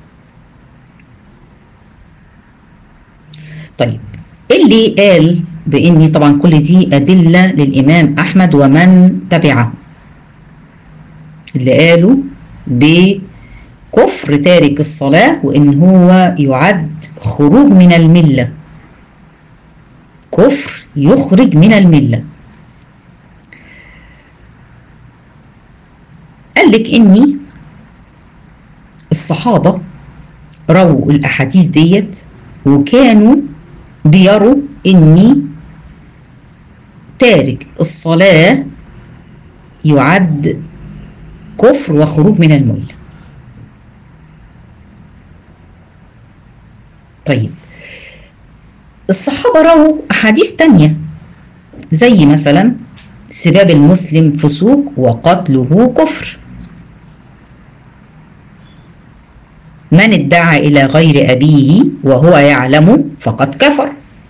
Speaker 1: طيب اللي قال باني طبعا كل دي ادله للامام احمد ومن تبعه اللي قالوا بكفر تارك الصلاه وان هو يعد خروج من المله كفر يخرج من المله قال لك اني الصحابه رووا الاحاديث ديت وكانوا بيروا اني تارك الصلاه يعد كفر وخروج من المله طيب الصحابه رووا احاديث تانية زي مثلا سباب المسلم فسوق وقتله كفر من ادعى إلى غير أبيه وهو يعلم فقد كفر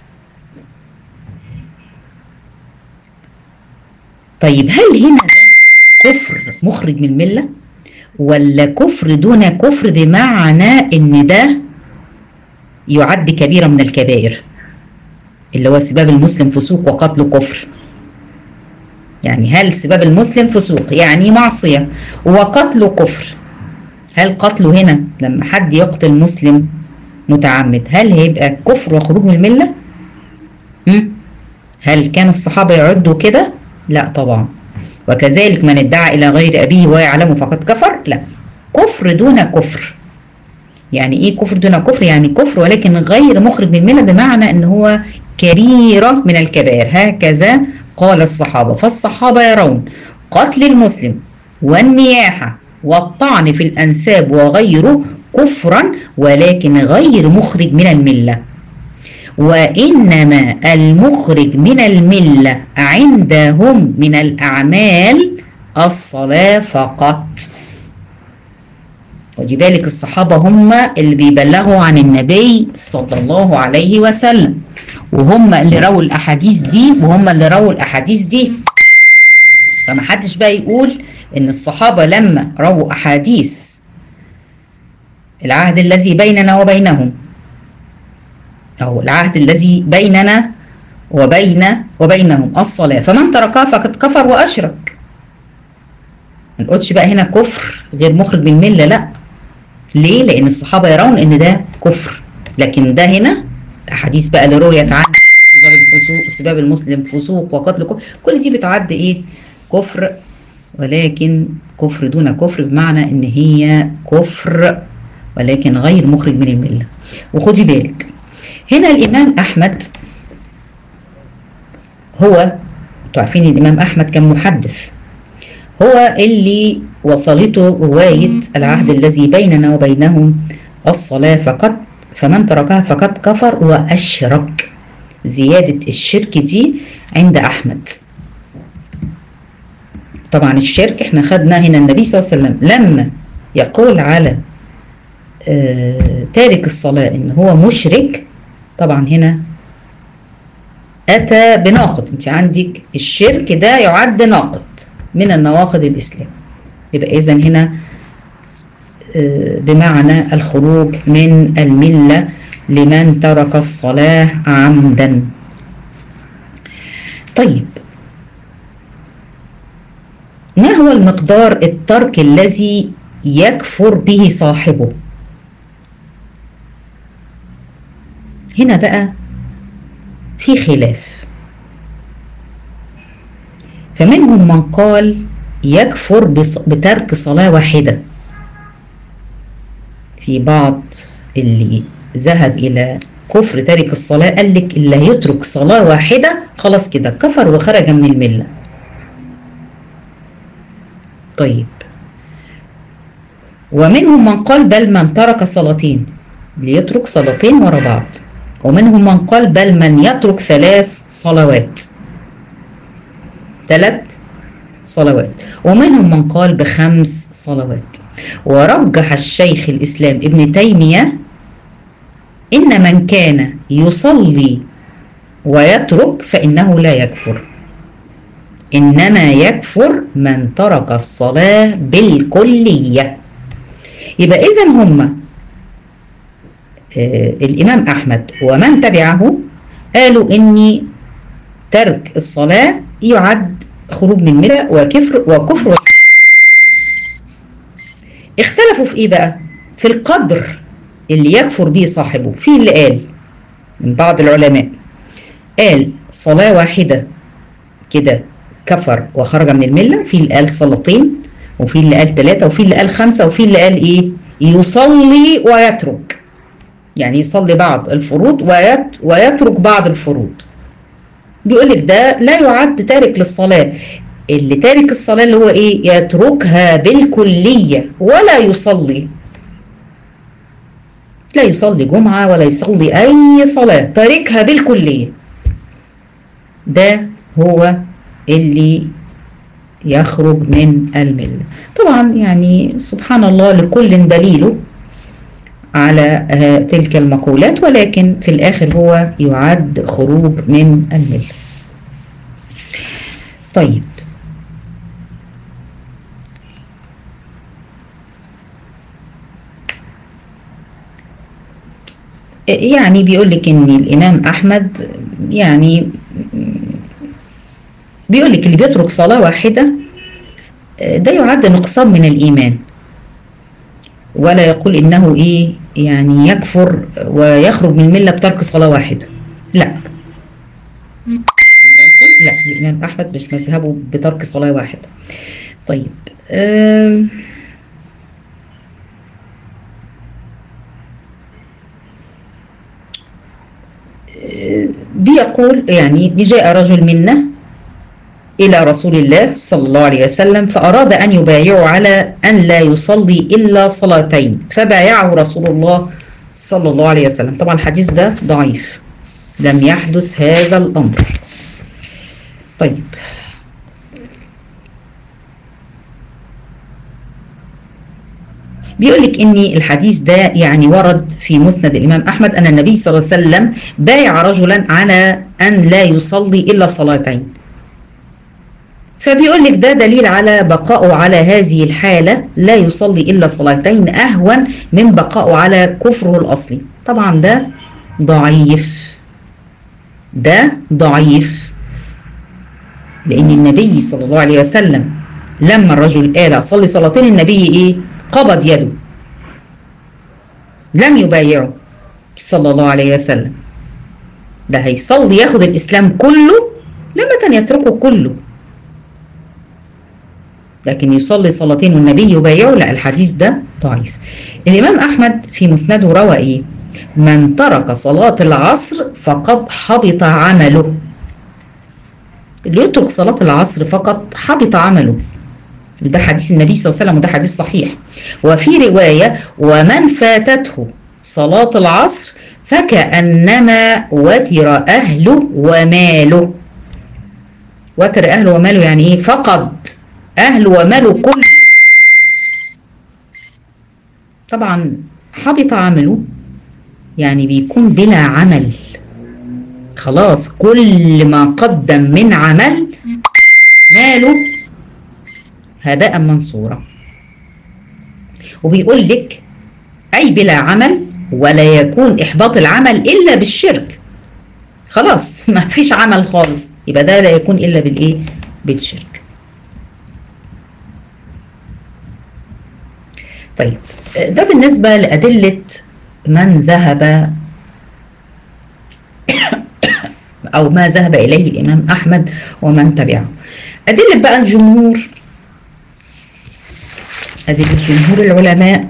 Speaker 1: طيب هل هنا ده كفر مخرج من الملة ولا كفر دون كفر بمعنى ان ده يعد كبيرة من الكبائر اللي هو سباب المسلم فسوق وقتله كفر يعني هل سباب المسلم فسوق يعني معصية وقتله كفر هل قتله هنا لما حد يقتل مسلم متعمد هل هيبقى كفر وخروج من الملة؟ هم؟ هل كان الصحابة يعدوا كده؟ لا طبعا وكذلك من ادعى إلى غير أبيه ويعلم فقد كفر لا كفر دون كفر يعني ايه كفر دون كفر يعني كفر ولكن غير مخرج من الملة بمعنى ان هو كبيرة من الكبائر هكذا قال الصحابة فالصحابة يرون قتل المسلم والنياحة والطعن في الأنساب وغيره كفرا ولكن غير مخرج من الملة وإنما المخرج من الملة عندهم من الأعمال الصلاة فقط ودي بالك الصحابة هم اللي بيبلغوا عن النبي صلى الله عليه وسلم وهم اللي رووا الأحاديث دي وهم اللي رووا الأحاديث دي فما حدش بقى يقول ان الصحابة لما رووا احاديث العهد الذي بيننا وبينهم او العهد الذي بيننا وبين وبينهم الصلاة فمن تركها فقد كفر واشرك ما نقولش بقى هنا كفر غير مخرج من الملة لا ليه لان الصحابة يرون ان ده كفر لكن ده هنا الاحاديث بقى اللي رويت عن سباب الفسوق سباب المسلم فسوق وقتل كفر كل دي بتعد ايه كفر ولكن كفر دون كفر بمعنى ان هي كفر ولكن غير مخرج من المله وخدي بالك هنا الامام احمد هو انتوا عارفين الامام احمد كان محدث هو اللي وصلته روايه العهد الذي بيننا وبينهم الصلاه فقط فمن تركها فقد كفر واشرك زياده الشرك دي عند احمد طبعا الشرك احنا خدنا هنا النبي صلى الله عليه وسلم لما يقول على آه تارك الصلاة ان هو مشرك طبعا هنا اتى بناقض انت عندك الشرك ده يعد ناقض من النواقض الاسلام يبقى اذا هنا آه بمعنى الخروج من الملة لمن ترك الصلاة عمدا طيب ما هو المقدار الترك الذي يكفر به صاحبه هنا بقى في خلاف فمنهم من قال يكفر بترك صلاة واحدة في بعض اللي ذهب إلى كفر تارك الصلاة قال لك اللي هيترك صلاة واحدة خلاص كده كفر وخرج من المله طيب ومنهم من قال بل من ترك صلاتين ليترك صلاتين ورا بعض ومنهم من قال بل من يترك ثلاث صلوات ثلاث صلوات ومنهم من قال بخمس صلوات ورجح الشيخ الإسلام ابن تيمية إن من كان يصلي ويترك فإنه لا يكفر إنما يكفر من ترك الصلاة بالكلية يبقى إذا هم آه الإمام أحمد ومن تبعه قالوا إن ترك الصلاة يعد خروج من ملة وكفر وكفر اختلفوا في إيه بقى؟ في القدر اللي يكفر به صاحبه في اللي قال من بعض العلماء قال صلاة واحدة كده كفر وخرج من الملة في اللي قال صلاتين وفي اللي قال ثلاثة وفي اللي قال خمسة وفي اللي قال إيه يصلي ويترك يعني يصلي بعض الفروض ويت ويترك بعض الفروض بيقول لك ده لا يعد تارك للصلاة اللي تارك الصلاة اللي هو إيه يتركها بالكلية ولا يصلي لا يصلي جمعة ولا يصلي أي صلاة تاركها بالكلية ده هو اللي يخرج من الملة طبعا يعني سبحان الله لكل دليله على تلك المقولات ولكن في الآخر هو يعد خروج من الملة طيب يعني بيقول لك ان الامام احمد يعني بيقول لك اللي بيترك صلاه واحده ده يعد نقصان من الايمان ولا يقول انه ايه يعني يكفر ويخرج من المله بترك صلاه واحده لا لا الامام احمد مش مذهبه بترك صلاه واحده طيب أه بيقول يعني جاء رجل منا إلى رسول الله صلى الله عليه وسلم فأراد أن يبايعه على أن لا يصلي إلا صلاتين فبايعه رسول الله صلى الله عليه وسلم طبعا الحديث ده ضعيف لم يحدث هذا الأمر طيب بيقول لك ان الحديث ده يعني ورد في مسند الامام احمد ان النبي صلى الله عليه وسلم بايع رجلا على ان لا يصلي الا صلاتين فبيقول لك ده دليل على بقائه على هذه الحالة لا يصلي إلا صلاتين أهون من بقائه على كفره الأصلي طبعا ده ضعيف ده ضعيف لأن النبي صلى الله عليه وسلم لما الرجل قال أصلي صلاتين النبي إيه قبض يده لم يبايعه صلى الله عليه وسلم ده هيصلي ياخد الإسلام كله لما كان يتركه كله لكن يصلي صلاتين والنبي يبايعه لا الحديث ده ضعيف الإمام أحمد في مسنده روى إيه من ترك صلاة العصر فقد حبط عمله اللي يترك صلاة العصر فقد حبط عمله ده حديث النبي صلى الله عليه وسلم وده حديث صحيح وفي رواية ومن فاتته صلاة العصر فكأنما وتر أهله وماله وتر أهله وماله يعني إيه فقد أهله وماله كله طبعا حبط عمله يعني بيكون بلا عمل خلاص كل ما قدم من عمل ماله هباء منصورا وبيقول لك أي بلا عمل ولا يكون إحباط العمل إلا بالشرك خلاص ما فيش عمل خالص يبقى ده لا يكون إلا بالإيه بالشرك طيب ده بالنسبة لأدلة من ذهب أو ما ذهب إليه الإمام أحمد ومن تبعه أدلة بقى الجمهور أدلة جمهور العلماء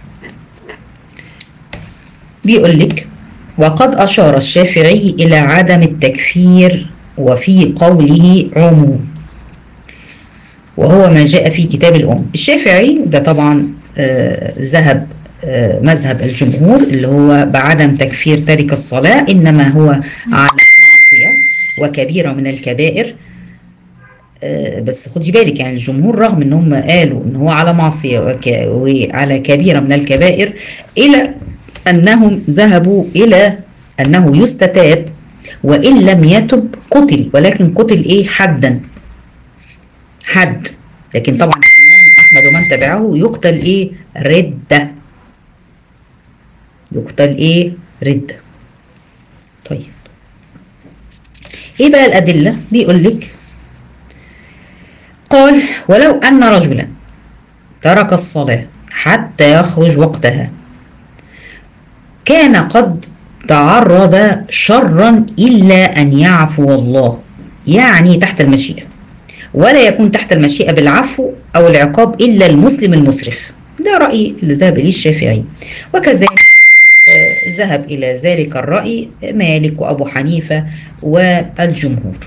Speaker 1: بيقول لك وقد أشار الشافعي إلى عدم التكفير وفي قوله عموم وهو ما جاء في كتاب الأم الشافعي ده طبعا آه، ذهب آه، مذهب الجمهور اللي هو بعدم تكفير تارك الصلاة إنما هو على معصية وكبيرة من الكبائر آه، بس خدي بالك يعني الجمهور رغم ان هم قالوا ان هو على معصية وك- وعلى كبيرة من الكبائر الى انهم ذهبوا الى انه يستتاب وان لم يتب قتل ولكن قتل ايه حدا حد لكن طبعا الامام احمد ومن تبعه يقتل ايه ردة يقتل ايه ردة طيب ايه بقى الادلة بيقول لك قال ولو أن رجلا ترك الصلاة حتى يخرج وقتها كان قد تعرض شرا إلا أن يعفو الله يعني تحت المشيئة ولا يكون تحت المشيئة بالعفو أو العقاب إلا المسلم المسرف ده رأي اللي ذهب إليه الشافعي وكذلك آه، ذهب إلى ذلك الرأي مالك وأبو حنيفة والجمهور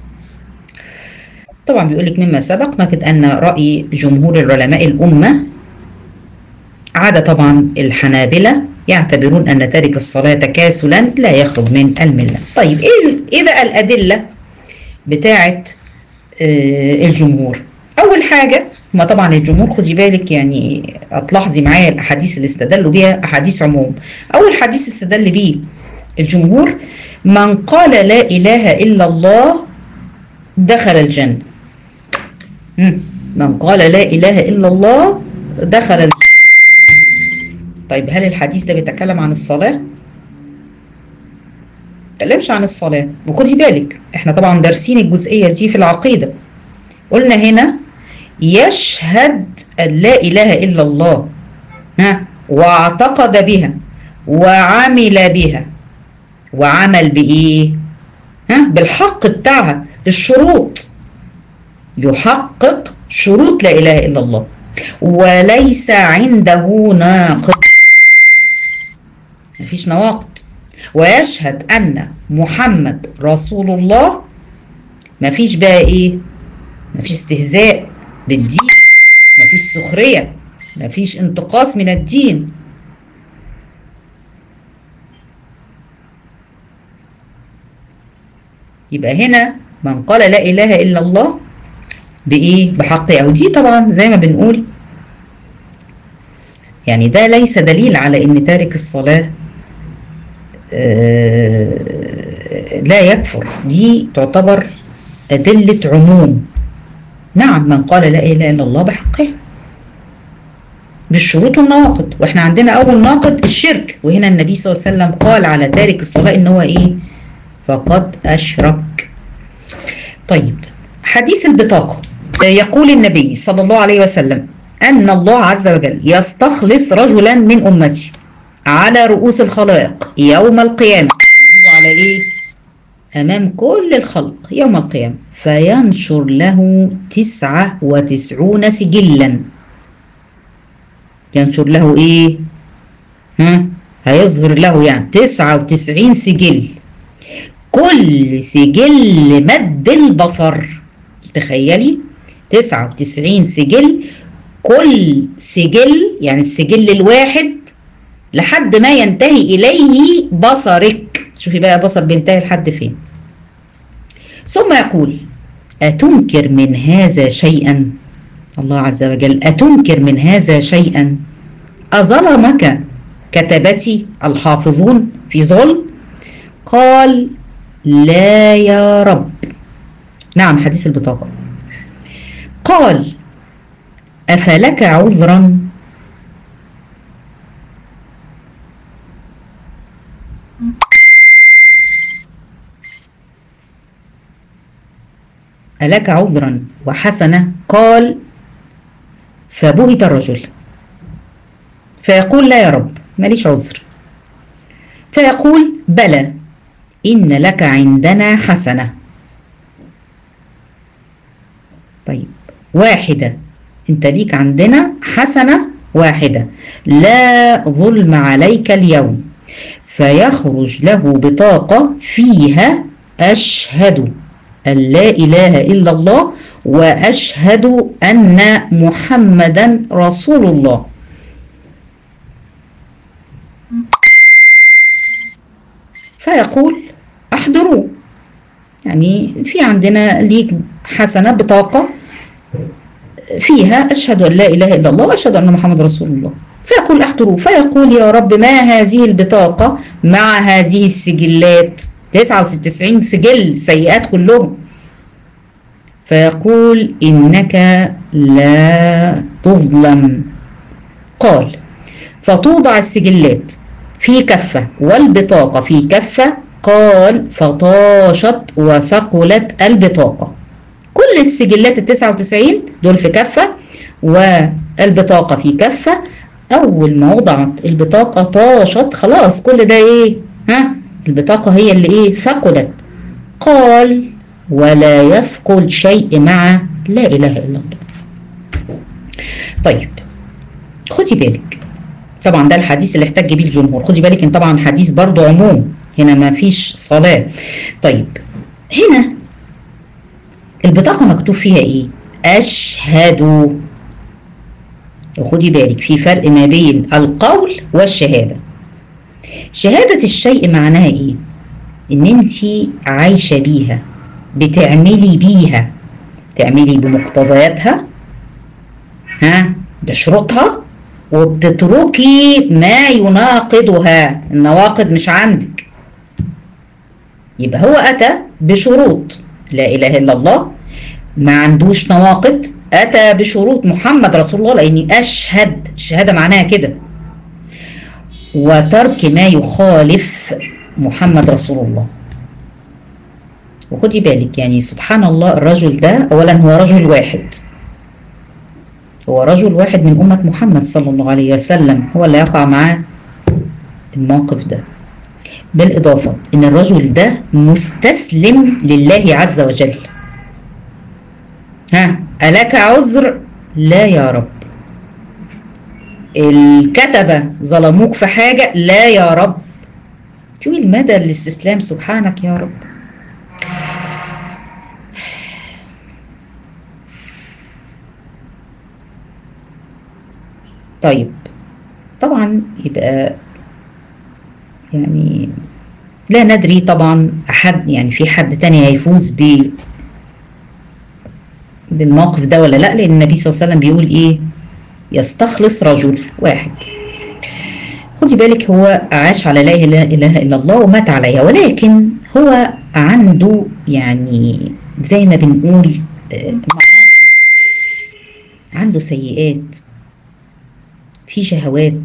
Speaker 1: طبعا بيقول لك مما سبق نجد ان راي جمهور العلماء الامه عدا طبعا الحنابله يعتبرون ان تارك الصلاه تكاسلا لا يخرج من المله. طيب ايه ايه بقى الادله بتاعه آه الجمهور؟ اول حاجه ما طبعا الجمهور خدي بالك يعني هتلاحظي معايا الاحاديث اللي استدلوا بيها احاديث عموم. اول حديث استدل بيه الجمهور من قال لا اله الا الله دخل الجنه. مم. من قال لا إله إلا الله دخل الجنة طيب هل الحديث ده بيتكلم عن الصلاة؟ بيتكلمش عن الصلاة وخدي بالك احنا طبعا دارسين الجزئية دي في العقيدة قلنا هنا يشهد أن لا إله إلا الله ها واعتقد بها وعمل بها وعمل بإيه؟ ها بالحق بتاعها الشروط يحقق شروط لا إله إلا الله وليس عنده ناقض مفيش نواقض ويشهد أن محمد رسول الله مفيش بقى إيه مفيش استهزاء بالدين مفيش سخرية مفيش انتقاص من الدين يبقى هنا من قال لا إله إلا الله بايه بحقها ودي طبعا زي ما بنقول يعني ده ليس دليل على ان تارك الصلاه آه لا يكفر دي تعتبر ادله عموم نعم من قال لا اله الا الله بحقها بالشروط والنواقض واحنا عندنا اول ناقض الشرك وهنا النبي صلى الله عليه وسلم قال على تارك الصلاه ان هو ايه فقد اشرك طيب حديث البطاقه يقول النبي صلى الله عليه وسلم أن الله عز وجل يستخلص رجلا من أمتي على رؤوس الخلائق يوم القيامة يجيبه على إيه؟ أمام كل الخلق يوم القيامة فينشر له تسعة وتسعون سجلا ينشر له إيه؟ ها؟ هيظهر له يعني تسعة وتسعين سجل كل سجل مد البصر تخيلي 99 سجل كل سجل يعني السجل الواحد لحد ما ينتهي إليه بصرك شوفي بقى بصر بينتهي لحد فين ثم يقول أتنكر من هذا شيئا الله عز وجل أتنكر من هذا شيئا أظلمك كتبتي الحافظون في ظلم قال لا يا رب نعم حديث البطاقة قال أفلك عذرا ألك عذرا وحسنة قال فبهت الرجل فيقول لا يا رب ماليش عذر فيقول بلى إن لك عندنا حسنة طيب واحدة انت ليك عندنا حسنة واحدة لا ظلم عليك اليوم فيخرج له بطاقة فيها أشهد أن لا إله إلا الله وأشهد أن محمدا رسول الله فيقول احضروه يعني في عندنا ليك حسنة بطاقة فيها أشهد أن لا إله إلا الله وأشهد أن محمد رسول الله فيقول احضروه فيقول يا رب ما هذه البطاقة مع هذه السجلات 99 سجل سيئات كلهم فيقول إنك لا تظلم قال فتوضع السجلات في كفة والبطاقة في كفة قال فطاشت وثقلت البطاقة كل السجلات ال 99 دول في كفة والبطاقة في كفة أول ما وضعت البطاقة طاشت خلاص كل ده إيه؟ ها؟ البطاقة هي اللي إيه؟ ثقلت قال ولا يثقل شيء مع لا إله إلا الله طيب خدي بالك طبعا ده الحديث اللي احتج بيه الجمهور خدي بالك ان طبعا حديث برضو عموم هنا ما فيش صلاة طيب هنا البطاقة مكتوب فيها ايه اشهد وخدي بالك في فرق ما بين القول والشهادة شهادة الشيء معناها ايه ان انت عايشة بيها بتعملي بيها تعملي بمقتضياتها ها بشروطها وبتتركي ما يناقضها النواقض مش عندك يبقى هو أتى بشروط لا إله إلا الله ما عندوش نواقض أتى بشروط محمد رسول الله لأني أشهد الشهادة معناها كده وترك ما يخالف محمد رسول الله وخدي بالك يعني سبحان الله الرجل ده أولا هو رجل واحد هو رجل واحد من أمة محمد صلى الله عليه وسلم هو اللي يقع معاه الموقف ده بالإضافة إن الرجل ده مستسلم لله عز وجل ها ألك عذر لا يا رب الكتبة ظلموك في حاجة لا يا رب شوفي المدى الاستسلام سبحانك يا رب طيب طبعا يبقى يعني لا ندري طبعا احد يعني في حد تاني هيفوز ب بالموقف ده ولا لا لان النبي صلى الله عليه وسلم بيقول ايه يستخلص رجل واحد خدي بالك هو عاش على لا اله الا الله ومات عليها ولكن هو عنده يعني زي ما بنقول معاصي عنده سيئات في شهوات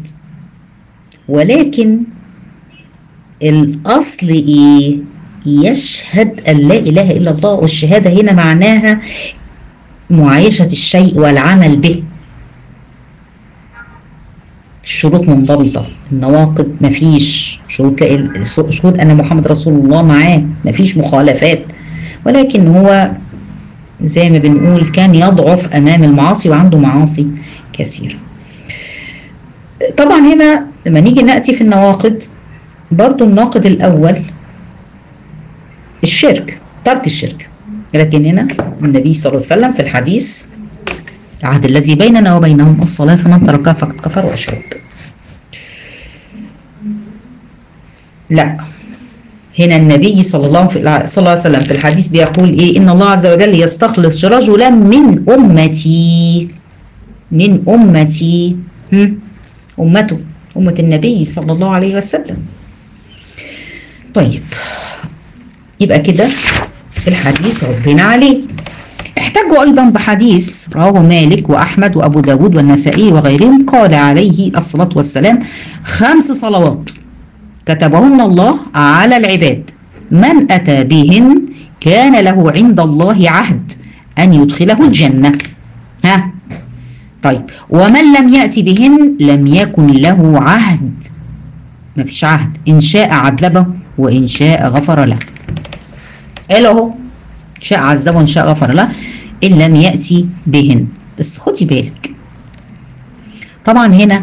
Speaker 1: ولكن الأصل إيه؟ يشهد أن لا إله إلا الله والشهادة هنا معناها معايشة الشيء والعمل به الشروط منضبطة النواقض مفيش شروط شهود أن محمد رسول الله معاه مفيش مخالفات ولكن هو زي ما بنقول كان يضعف أمام المعاصي وعنده معاصي كثيرة طبعا هنا لما نيجي نأتي في النواقض برضو الناقض الأول الشرك ترك الشرك لكن هنا النبي صلى الله عليه وسلم في الحديث العهد الذي بيننا وبينهم الصلاة فمن تركها فقد كفر وأشرك لا هنا النبي صلى الله, صلى الله عليه وسلم في الحديث بيقول ايه ان الله عز وجل يستخلص رجلا من امتي من امتي هم امته امه النبي صلى الله عليه وسلم طيب يبقى كده الحديث ردينا عليه احتجوا أيضا بحديث رواه مالك وأحمد وأبو داود والنسائي وغيرهم قال عليه الصلاة والسلام خمس صلوات كتبهن الله على العباد من أتى بهن كان له عند الله عهد أن يدخله الجنة ها طيب ومن لم يأتي بهن لم يكن له عهد ما فيش عهد إن شاء عذبه وإن شاء غفر له قال اهو شاء عذبه وإن شاء غفر له إن لم يأتي بهن بس خدي بالك طبعا هنا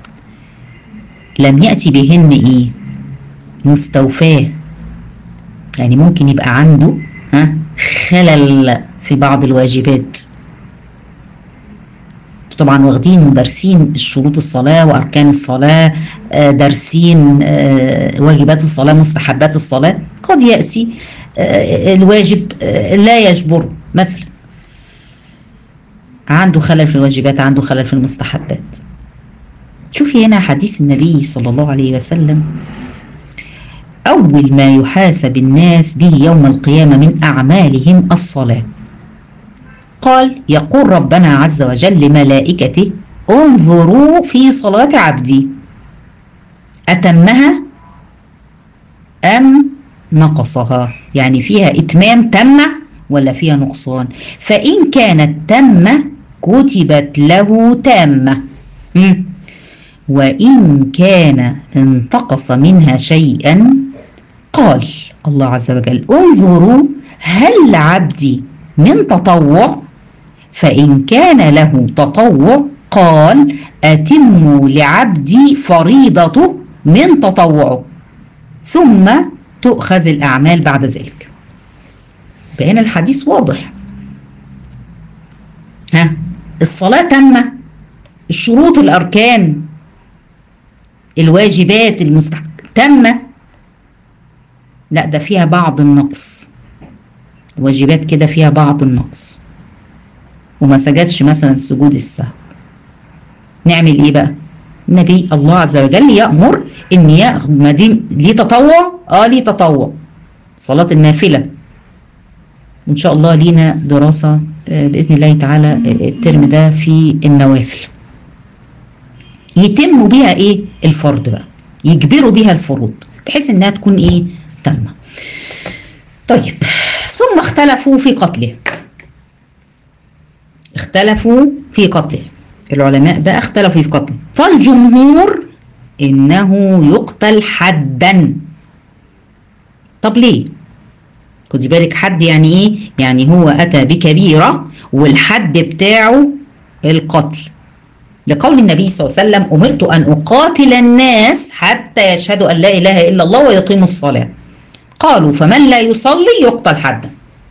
Speaker 1: لم يأتي بهن إيه مستوفاه يعني ممكن يبقى عنده ها خلل في بعض الواجبات طبعا واخدين ودارسين الشروط الصلاة وأركان الصلاة دارسين واجبات الصلاة مستحبات الصلاة قد يأتي الواجب لا يجبره مثلا عنده خلل في الواجبات عنده خلل في المستحبات شوفي هنا حديث النبي صلى الله عليه وسلم أول ما يحاسب الناس به يوم القيامة من أعمالهم الصلاة قال يقول ربنا عز وجل لملائكته انظروا في صلاة عبدي أتمها أم نقصها يعني فيها إتمام تامة ولا فيها نقصان فإن كانت تامة كتبت له تامة وإن كان انتقص منها شيئا قال الله عز وجل انظروا هل عبدي من تطوع فإن كان له تطوع قال أتموا لعبدي فريضته من تطوعه ثم تؤخذ الأعمال بعد ذلك بين الحديث واضح ها الصلاة تامة الشروط الأركان الواجبات المستحب تامة لا ده فيها بعض النقص واجبات كده فيها بعض النقص وما سجدش مثلا سجود السهو نعمل ايه بقى النبي الله عز وجل يأمر ان ياخد ما دي ليه تطوع اه ليه تطوع صلاة النافلة ان شاء الله لينا دراسة باذن الله تعالى الترم ده في النوافل يتم بيها ايه الفرض بقى يجبروا بيها الفروض بحيث انها تكون ايه تامه طيب ثم اختلفوا في قتله اختلفوا في قتله العلماء بقى اختلفوا في قتله فالجمهور انه يقتل حدا طب ليه خدي بالك حد يعني ايه يعني هو اتى بكبيره والحد بتاعه القتل لقول النبي صلى الله عليه وسلم امرت ان اقاتل الناس حتى يشهدوا ان لا اله الا الله ويقيموا الصلاه قالوا فمن لا يصلي يقتل حدا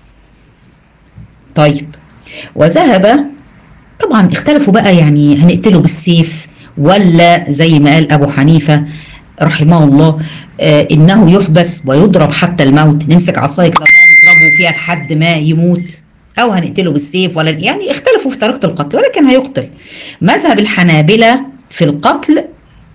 Speaker 1: طيب وذهب طبعا اختلفوا بقى يعني هنقتله بالسيف ولا زي ما قال ابو حنيفه رحمه الله آه انه يحبس ويضرب حتى الموت نمسك عصايه نضربه فيها لحد ما يموت او هنقتله بالسيف ولا يعني اختلفوا في طريقه القتل ولكن هيقتل مذهب الحنابله في القتل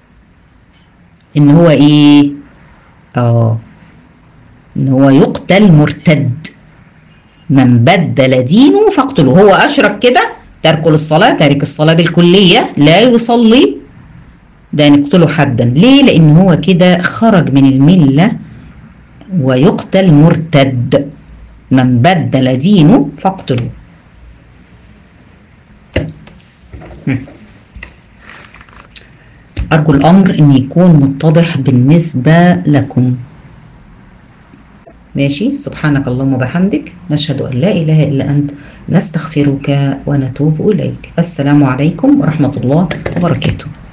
Speaker 1: ان هو ايه اه ان هو يقتل مرتد من بدل دينه فاقتله هو اشرك كده ترك للصلاه تارك الصلاه بالكليه لا يصلي ده نقتله حدا ليه لان هو كده خرج من المله ويقتل مرتد من بدل دينه فاقتلوه أرجو الأمر أن يكون متضح بالنسبة لكم ماشي سبحانك اللهم وبحمدك نشهد أن لا إله إلا أنت نستغفرك ونتوب إليك السلام عليكم ورحمة الله وبركاته